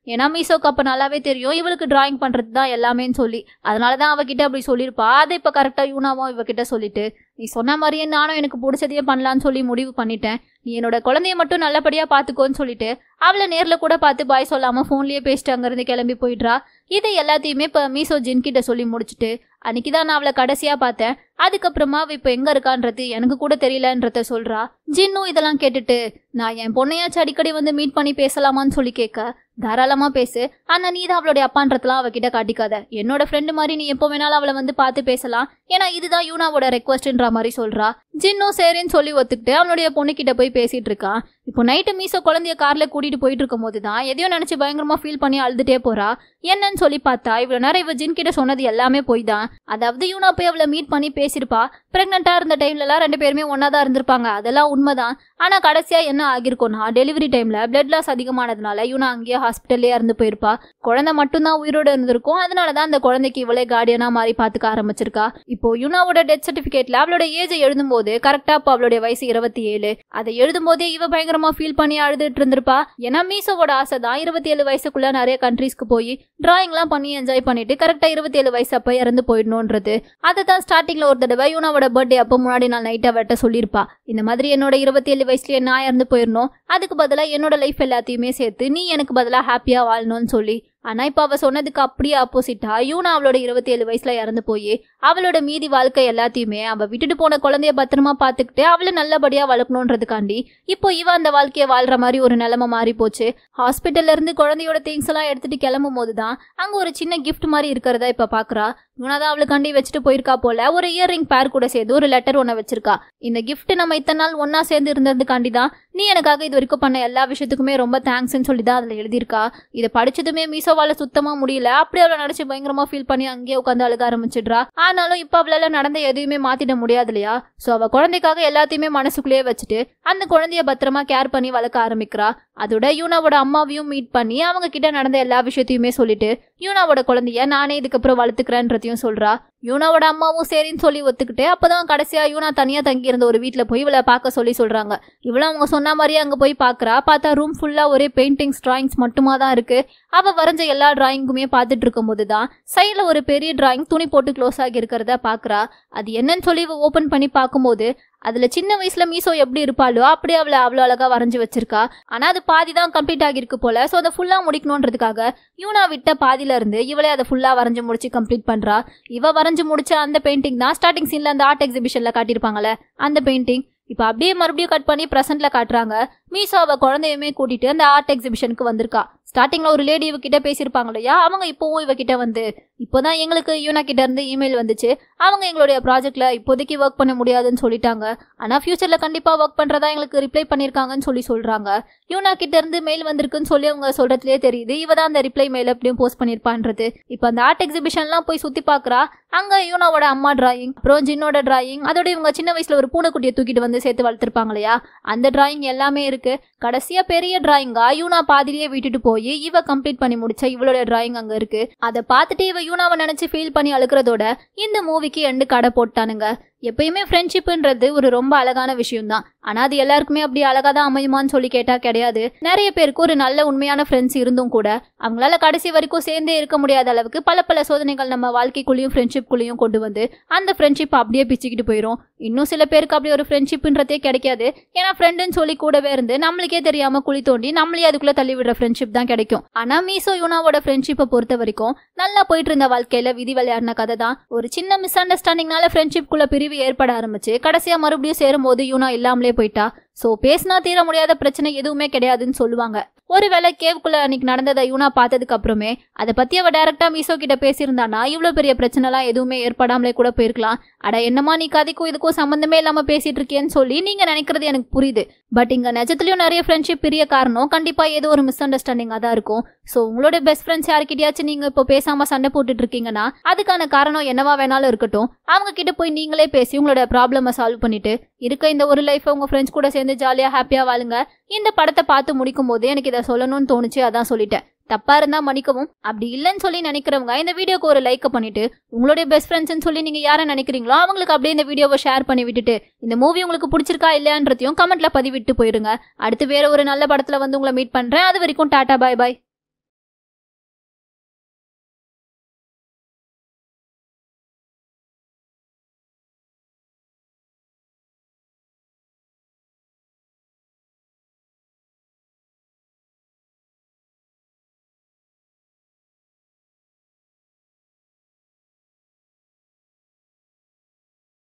ஏன்னா மீசோக்கு அப்ப நல்லாவே தெரியும் இவளுக்கு டிராயிங் பண்றது தான் எல்லாமேன்னு சொல்லி அதனாலதான் அவகிட்ட அப்படி சொல்லியிருப்பா அதை இப்ப கரெக்டா யூனாவும் இவகிட்ட சொல்லிட்டு நீ சொன்ன மாதிரியே நானும் எனக்கு பிடிச்சதையே பண்ணலான்னு சொல்லி முடிவு பண்ணிட்டேன் நீ என்னோட குழந்தைய மட்டும் நல்லபடியா பாத்துக்கோன்னு சொல்லிட்டு அவளை நேர்ல கூட பார்த்து பாய் சொல்லாம போன்லயே பேசிட்டு அங்கிருந்து கிளம்பி போயிடுறா இது எல்லாத்தையுமே இப்ப மீசோ ஜின் கிட்ட சொல்லி முடிச்சுட்டு அன்னைக்கு தான் நான் அவளை கடைசியா பார்த்தேன் அதுக்கப்புறமா அவ இப்ப எங்க இருக்கான்றது எனக்கு கூட தெரியலன்றத சொல்றா ஜின்னும் இதெல்லாம் கேட்டுட்டு நான் என் பொண்ணையாச்சும் அடிக்கடி வந்து மீட் பண்ணி பேசலாமான்னு சொல்லி கேட்க தாராளமா பேசு ஆனா நீ தான் அவளுடைய அப்பான்றதெல்லாம் அவகிட்ட காட்டிக்காத என்னோட ஃப்ரெண்டு மாதிரி நீ எப்போ வேணாலும் அவளை வந்து பார்த்து பேசலாம் ஏன்னா இதுதான் யூனாவோட ரெக்வஸ்ட்ன்ற மாதிரி சொல்றா ஜின்னும் சரின்னு சொல்லி ஒத்துக்கிட்டு அவளுடைய பொண்ணுகிட்ட போய் பேசிட்டு இருக்கான் இப்போ நைட்டு மீசோ குழந்தைய கார்ல கூட்டிட்டு போயிட்டு இருக்கும் போது தான் எதையோ நினைச்சு பயங்கரமா ஃபீல் பண்ணி அழுதுட்டே போறா என்னன்னு சொல்லி பார்த்தா இவ்வளவு நேரம் இவ ஜின் கிட்ட சொன்னது எல்லாமே போய் தான் அதாவது யூனா போய் அவளை மீட் பண்ணி பேசியிருப்பா பிரெக்னெண்டா இருந்த டைம்ல எல்லாம் ரெண்டு பேருமே ஒன்னா தான் இருந்திருப்பாங்க அதெல்லாம் உண்மைதான் ஆனா கடைசியா என்ன ஆகிருக்கும்னா டெலிவரி டைம்ல பிளட் லாஸ் அதிகமானதுனால யூனா அங்கேயே ஹாஸ்பிட்டல்லே இறந்து போயிருப்பா குழந்தை மட்டும்தான் உயிரோட இருந்திருக்கும் அதனாலதான் அந்த குழந்தைக்கு இவளே கார்டியனா மாறி பாத்துக்க ஆரம்பிச்சிருக்கா இப்போ யுனாவோட டெத் சர்டிபிகேட்ல அவளோட ஏஜ் எழுதும்போது கரெக்டா இப்போ அவளுடைய வயசு இருபத்தி ஏழு அதை எழுதும் போதே இவ பயங்கரமா ஃபீல் பண்ணி அழுதுட்டு இருந்திருப்பா ஏன்னா மீசோவோட ஆசை தான் இருபத்தி ஏழு வயசுக்குள்ள நிறைய கண்ட்ரீஸ்க்கு போய் டிராயிங்லாம் பண்ணி என்ஜாய் பண்ணிட்டு கரெக்டா இருபத்தி ஏழு வயசு அப்ப இறந்து போயிடணுன்றது அதை தான் ஸ்டார்டிங்ல ஒரு தடவை யூனாவோட பர்த்டே அப்போ முன்னாடி நாள் நைட்டா வெட்ட சொல்லியிருப்பா இந்த மாதிரி என்னோட இருபத்தி ஏழு வயசுலயே நான் இறந்து போயிடணும் அதுக்கு பதிலா என்னோட லைஃப் எல்லாத்தையுமே சேர்த்து நீ எனக்கு பதிலா ஹாப்பியா வாழணும்னு சொல்லி ஆனா இப்ப அவ சொன்னதுக்கு அப்படியே ஆப்போசிட்டா யூனா அவளோட இருபத்தி ஏழு வயசுல இறந்து போய் அவளோட மீதி வாழ்க்கை எல்லாத்தையுமே அவ விட்டுட்டு போன குழந்தைய பத்திரமா பாத்துக்கிட்டு அவளை நல்லபடியா வளர்க்கணுன்றதுக்காண்டி இப்போ இவ அந்த வாழ்க்கைய வாழ்ற மாதிரி ஒரு நிலைமை மாறி போச்சு ஹாஸ்பிட்டல்ல இருந்து குழந்தையோட திங்ஸ் எல்லாம் எடுத்துட்டு கிளம்பும் போதுதான் அங்க ஒரு சின்ன கிஃப்ட் மாதிரி இருக்கிறதா இப்ப பாக்குறா யூனா தான் அவளுக்காண்டி வச்சுட்டு போயிருக்கா போல ஒரு இயர்ரிங் பேர் கூட சேர்ந்து ஒரு லெட்டர் ஒண்ணு வச்சிருக்கா இந்த gift நம்ம இத்தனை நாள் ஒன்னா சேர்ந்து இருந்ததுக்காண்டி தான் நீ எனக்காக இது வரைக்கும் பண்ண எல்லா விஷயத்துக்குமே ரொம்ப தேங்க்ஸ்ன்னு சொல்லி தான் அதுல எழுதியிருக்கா இதை படிச்சதுமே மீசோவால சுத்தமா முடியல அப்படியே அவளை நினைச்சு பயங்கரமா ஃபீல் பண்ணி அங்கேயே உட்காந்து அழுக ஆரம்பிச்சிடுறா ஆனாலும் இப்ப அவளால நடந்த எதையுமே மாத்திட முடியாது இல்லையா சோ அவ குழந்தைக்காக எல்லாத்தையுமே மனசுக்குள்ளேயே வச்சுட்டு அந்த குழந்தைய பத்திரமா கேர் பண்ணி வளர்க்க ஆரம்பிக்கிறா அதோட யூனாவோட அம்மாவையும் மீட் பண்ணி அவங்க கிட்ட நடந்த எல்லா விஷயத்தையுமே சொல்லிட்டு யூனாவோட குழந்தைய நானே இதுக்கப்புறம் வளர்த்துக்கிறேன்றதையும் சொல்றா யூனாவோட அம்மாவும் சரின்னு சொல்லி ஒத்துக்கிட்டு அப்பதான் கடைசியா யூனா தனியா தங்கி இருந்த ஒரு வீட்ல போய் இவளை பார்க்க சொல்லி சொல்றாங்க இவளும் அவங்க சொன்ன மாதிரியே அங்க போய் பாக்குறா பார்த்தா ரூம் ஃபுல்லா ஒரே பெயிண்டிங்ஸ் டிராயிங்ஸ் மட்டுமா தான் இருக்கு அவ வரைஞ்ச எல்லா டிராயிங்குமே பார்த்துட்டு இருக்கும்போது தான் சைடுல ஒரு பெரிய டிராயிங் துணி போட்டு க்ளோஸ் ஆகி இருக்கிறத பாக்குறா அது என்னன்னு சொல்லி இவ ஓபன் பண்ணி பார்க்கும்போது அதுல சின்ன வயசுல மீசோ எப்படி இருப்பாளோ அப்படியே அவளை அவ்வளோ அழகா வரைஞ்சு வச்சிருக்கா ஆனா அது பாதி தான் கம்ப்ளீட் ஆகிருக்கு போல ஸோ அதை ஃபுல்லா முடிக்கணுன்றதுக்காக யூனா விட்ட பாதியில இருந்து இவளே அதை ஃபுல்லா வரைஞ்சு முடிச்சு கம்ப்ளீட் பண்றா இவ வரைஞ்சு முடிச்ச அந்த பெயிண்டிங் தான் ஸ்டார்டிங் சீன்ல அந்த ஆர்ட் எக்ஸிபிஷன்ல காட்டியிருப்பாங்கல்ல அந்த பெயிண்டிங் இப்போ அப்படியே மறுபடியும் கட் பண்ணி ப்ரெசென்ட்ல காட்டுறாங்க மீசோ அவ குழந்தையுமே கூட்டிட்டு அந்த ஆர்ட் எக்ஸிபிஷனுக்கு வந்திருக்கா ஸ்டார்டிங்ல ஒரு லேடி இவகிட்ட பேசியிருப்பாங்க இல்லையா அவங்க இப்போவும் இவகிட்ட வந்து இப்போதான் எங்களுக்கு யூனா கிட்ட இருந்து இமெயில் வந்துச்சு அவங்க எங்களுடைய ப்ராஜெக்ட்ல இப்போதைக்கு ஒர்க் பண்ண முடியாதுன்னு சொல்லிட்டாங்க ஆனா ஃபியூச்சர்ல கண்டிப்பா ஒர்க் பண்றதா எங்களுக்கு ரிப்ளை பண்ணிருக்காங்கன்னு சொல்லி சொல்றாங்க யூனா கிட்ட இருந்து மெயில் வந்திருக்குன்னு சொல்லி அவங்க சொல்றதுலயே தெரியுது இவ தான் அந்த ரிப்ளை மெயில் எப்படியும் போஸ்ட் பண்ணிருப்பான்றது இப்போ அந்த ஆர்ட் எக்ஸிபிஷன்லாம் போய் சுத்தி பாக்குறா அங்க யூனாவோட அம்மா டிராயிங் அப்புறம் ஜின்னோட டிராயிங் அதோட இவங்க சின்ன வயசுல ஒரு பூனைக்குட்டியை தூக்கிட்டு வந்து சேர்த்து வளர்த்துருப்பாங்க இல்லையா அந்த டிராயிங் எல்லாமே இருக்கு கடைசியா பெரிய டிராயிங்கா யூனா பாதிரியே விட்டுட்டு போய் இவ கம்ப்ளீட் பண்ணி முடிச்ச இவளோட டிராயிங் அங்க இருக்கு அதை பார்த்துட்டு இவ யூனாவை நினைச்சு ஃபீல் பண்ணி அழுக்கிறதோட இந்த மூவிக்கு எண்டு கடை போட்டானுங்க எப்பயுமே ஃப்ரெண்ட்ஷிப்ன்றது ஒரு ரொம்ப அழகான விஷயம் தான் ஆனா அது எல்லாருக்குமே அப்படி அழகா தான் அமையுமான்னு சொல்லி கேட்டா கிடையாது நிறைய பேருக்கு ஒரு நல்ல உண்மையான ஃப்ரெண்ட்ஸ் இருந்தும் கூட அவங்களால கடைசி வரைக்கும் சேர்ந்தே இருக்க முடியாத அளவுக்கு பல பல சோதனைகள் நம்ம வாழ்க்கைக்குள்ளேயும் ஃப்ரெண்ட்ஷிப்குள்ளேயும் கொண்டு வந்து அந்த ஃப்ரெண்ட்ஷிப் அப்படியே பிச்சுக்கிட்டு போயிடும் இன்னும் சில பேருக்கு அப்படி ஒரு ஃப்ரெண்ட்ஷிப்ன்றதே கிடைக்காது ஏன்னா ஃப்ரெண்டுன்னு சொல்லி கூடவே இருந்து நம்மளுக்கே தெரியாம குழி தோண்டி நம்மளே அதுக்குள்ள தள்ளி விடுற ஃப்ரெண்ட்ஷிப் தான் கிடைக்கும் ஆனா மீசோ யூனாவோட ஃப்ரெண்ட்ஷிப்பை பொறுத்த வரைக்கும் நல்லா போயிட்டு இருந்த வாழ்க்கையில விதி விளையாடின கதை தான் ஒரு சின்ன மிஸ் அண்டர்ஸ்டாண்டிங்னால ஃப்ரெண்ட்ஷிப்குள்ள பிரிவு ஏற்பட ஆரம்பிச்சு கடைசியா மறுபடியும் சேரும்போது யூனா இல்லாமலே போயிட்டா சோ பேசினா தீர முடியாத பிரச்சனை எதுவுமே கிடையாதுன்னு சொல்லுவாங்க ஒருவேளை கேவுக்குள்ள அன்னைக்கு நடந்ததை யூனா பார்த்ததுக்கு அப்புறமே அதை பத்தி அவ டைரக்டா மீசோ கிட்ட பேசியிருந்தானா இவ்வளவு பெரிய பிரச்சனைலாம் எதுவுமே ஏற்படாமலே கூட போயிருக்கலாம் அட என்னமா நீ கதைக்கும் இதுக்கும் சம்பந்தமே இல்லாம பேசிட்டு இருக்கேன்னு சொல்லி நீங்க நினைக்கிறது எனக்கு புரியுது பட் இங்க நிஜத்துலயும் நிறைய ஃப்ரெண்ட்ஷிப் பெரிய காரணம் கண்டிப்பா ஏதோ ஒரு மிஸ் அண்டர்ஸ்டாண்டிங்கா தான் இருக்கும் சோ உங்களோட பெஸ்ட் ஃப்ரெண்ட்ஸ் யாருக்கிட்டயாச்சும் நீங்க இப்போ பேசாம சண்டை போட்டுட்டு இருக்கீங்கன்னா அதுக்கான காரணம் என்னவா வேணாலும் இருக்கட்டும் அவங்க கிட்ட போய் நீங்களே பேசி உங்களோட ப்ராப்ளமை சால்வ் பண்ணிட்டு இருக்க இந்த ஒரு லைஃப் உங்க ஃப்ரெண்ட்ஸ் கூட சேர்ந்து ஜாலியா ஹாப்பியா வாழுங்க இந்த படத்தை பார்த்து முடிக்கும் போது எனக்கு இதை சொல்லணும்னு தோணுச்சு அதான் சொல்லிட்டேன் தப்பா இருந்தா மன்னிக்கவும் அப்படி இல்லைன்னு சொல்லி நினைக்கிறவங்க இந்த வீடியோக்கு ஒரு லைக் பண்ணிட்டு உங்களுடைய பெஸ்ட் ஃப்ரெண்ட்ஸ்னு சொல்லி நீங்க யாரை நினைக்கிறீங்களோ அவங்களுக்கு அப்படியே இந்த வீடியோவை ஷேர் பண்ணி விட்டுட்டு இந்த மூவி உங்களுக்கு பிடிச்சிருக்கா இல்லையான்றதையும் கமெண்ட்ல பதிவிட்டு போயிருங்க அடுத்து வேற ஒரு நல்ல படத்துல வந்து உங்களை மீட் பண்றேன் அது வரைக்கும் டாடா பாய் பாய்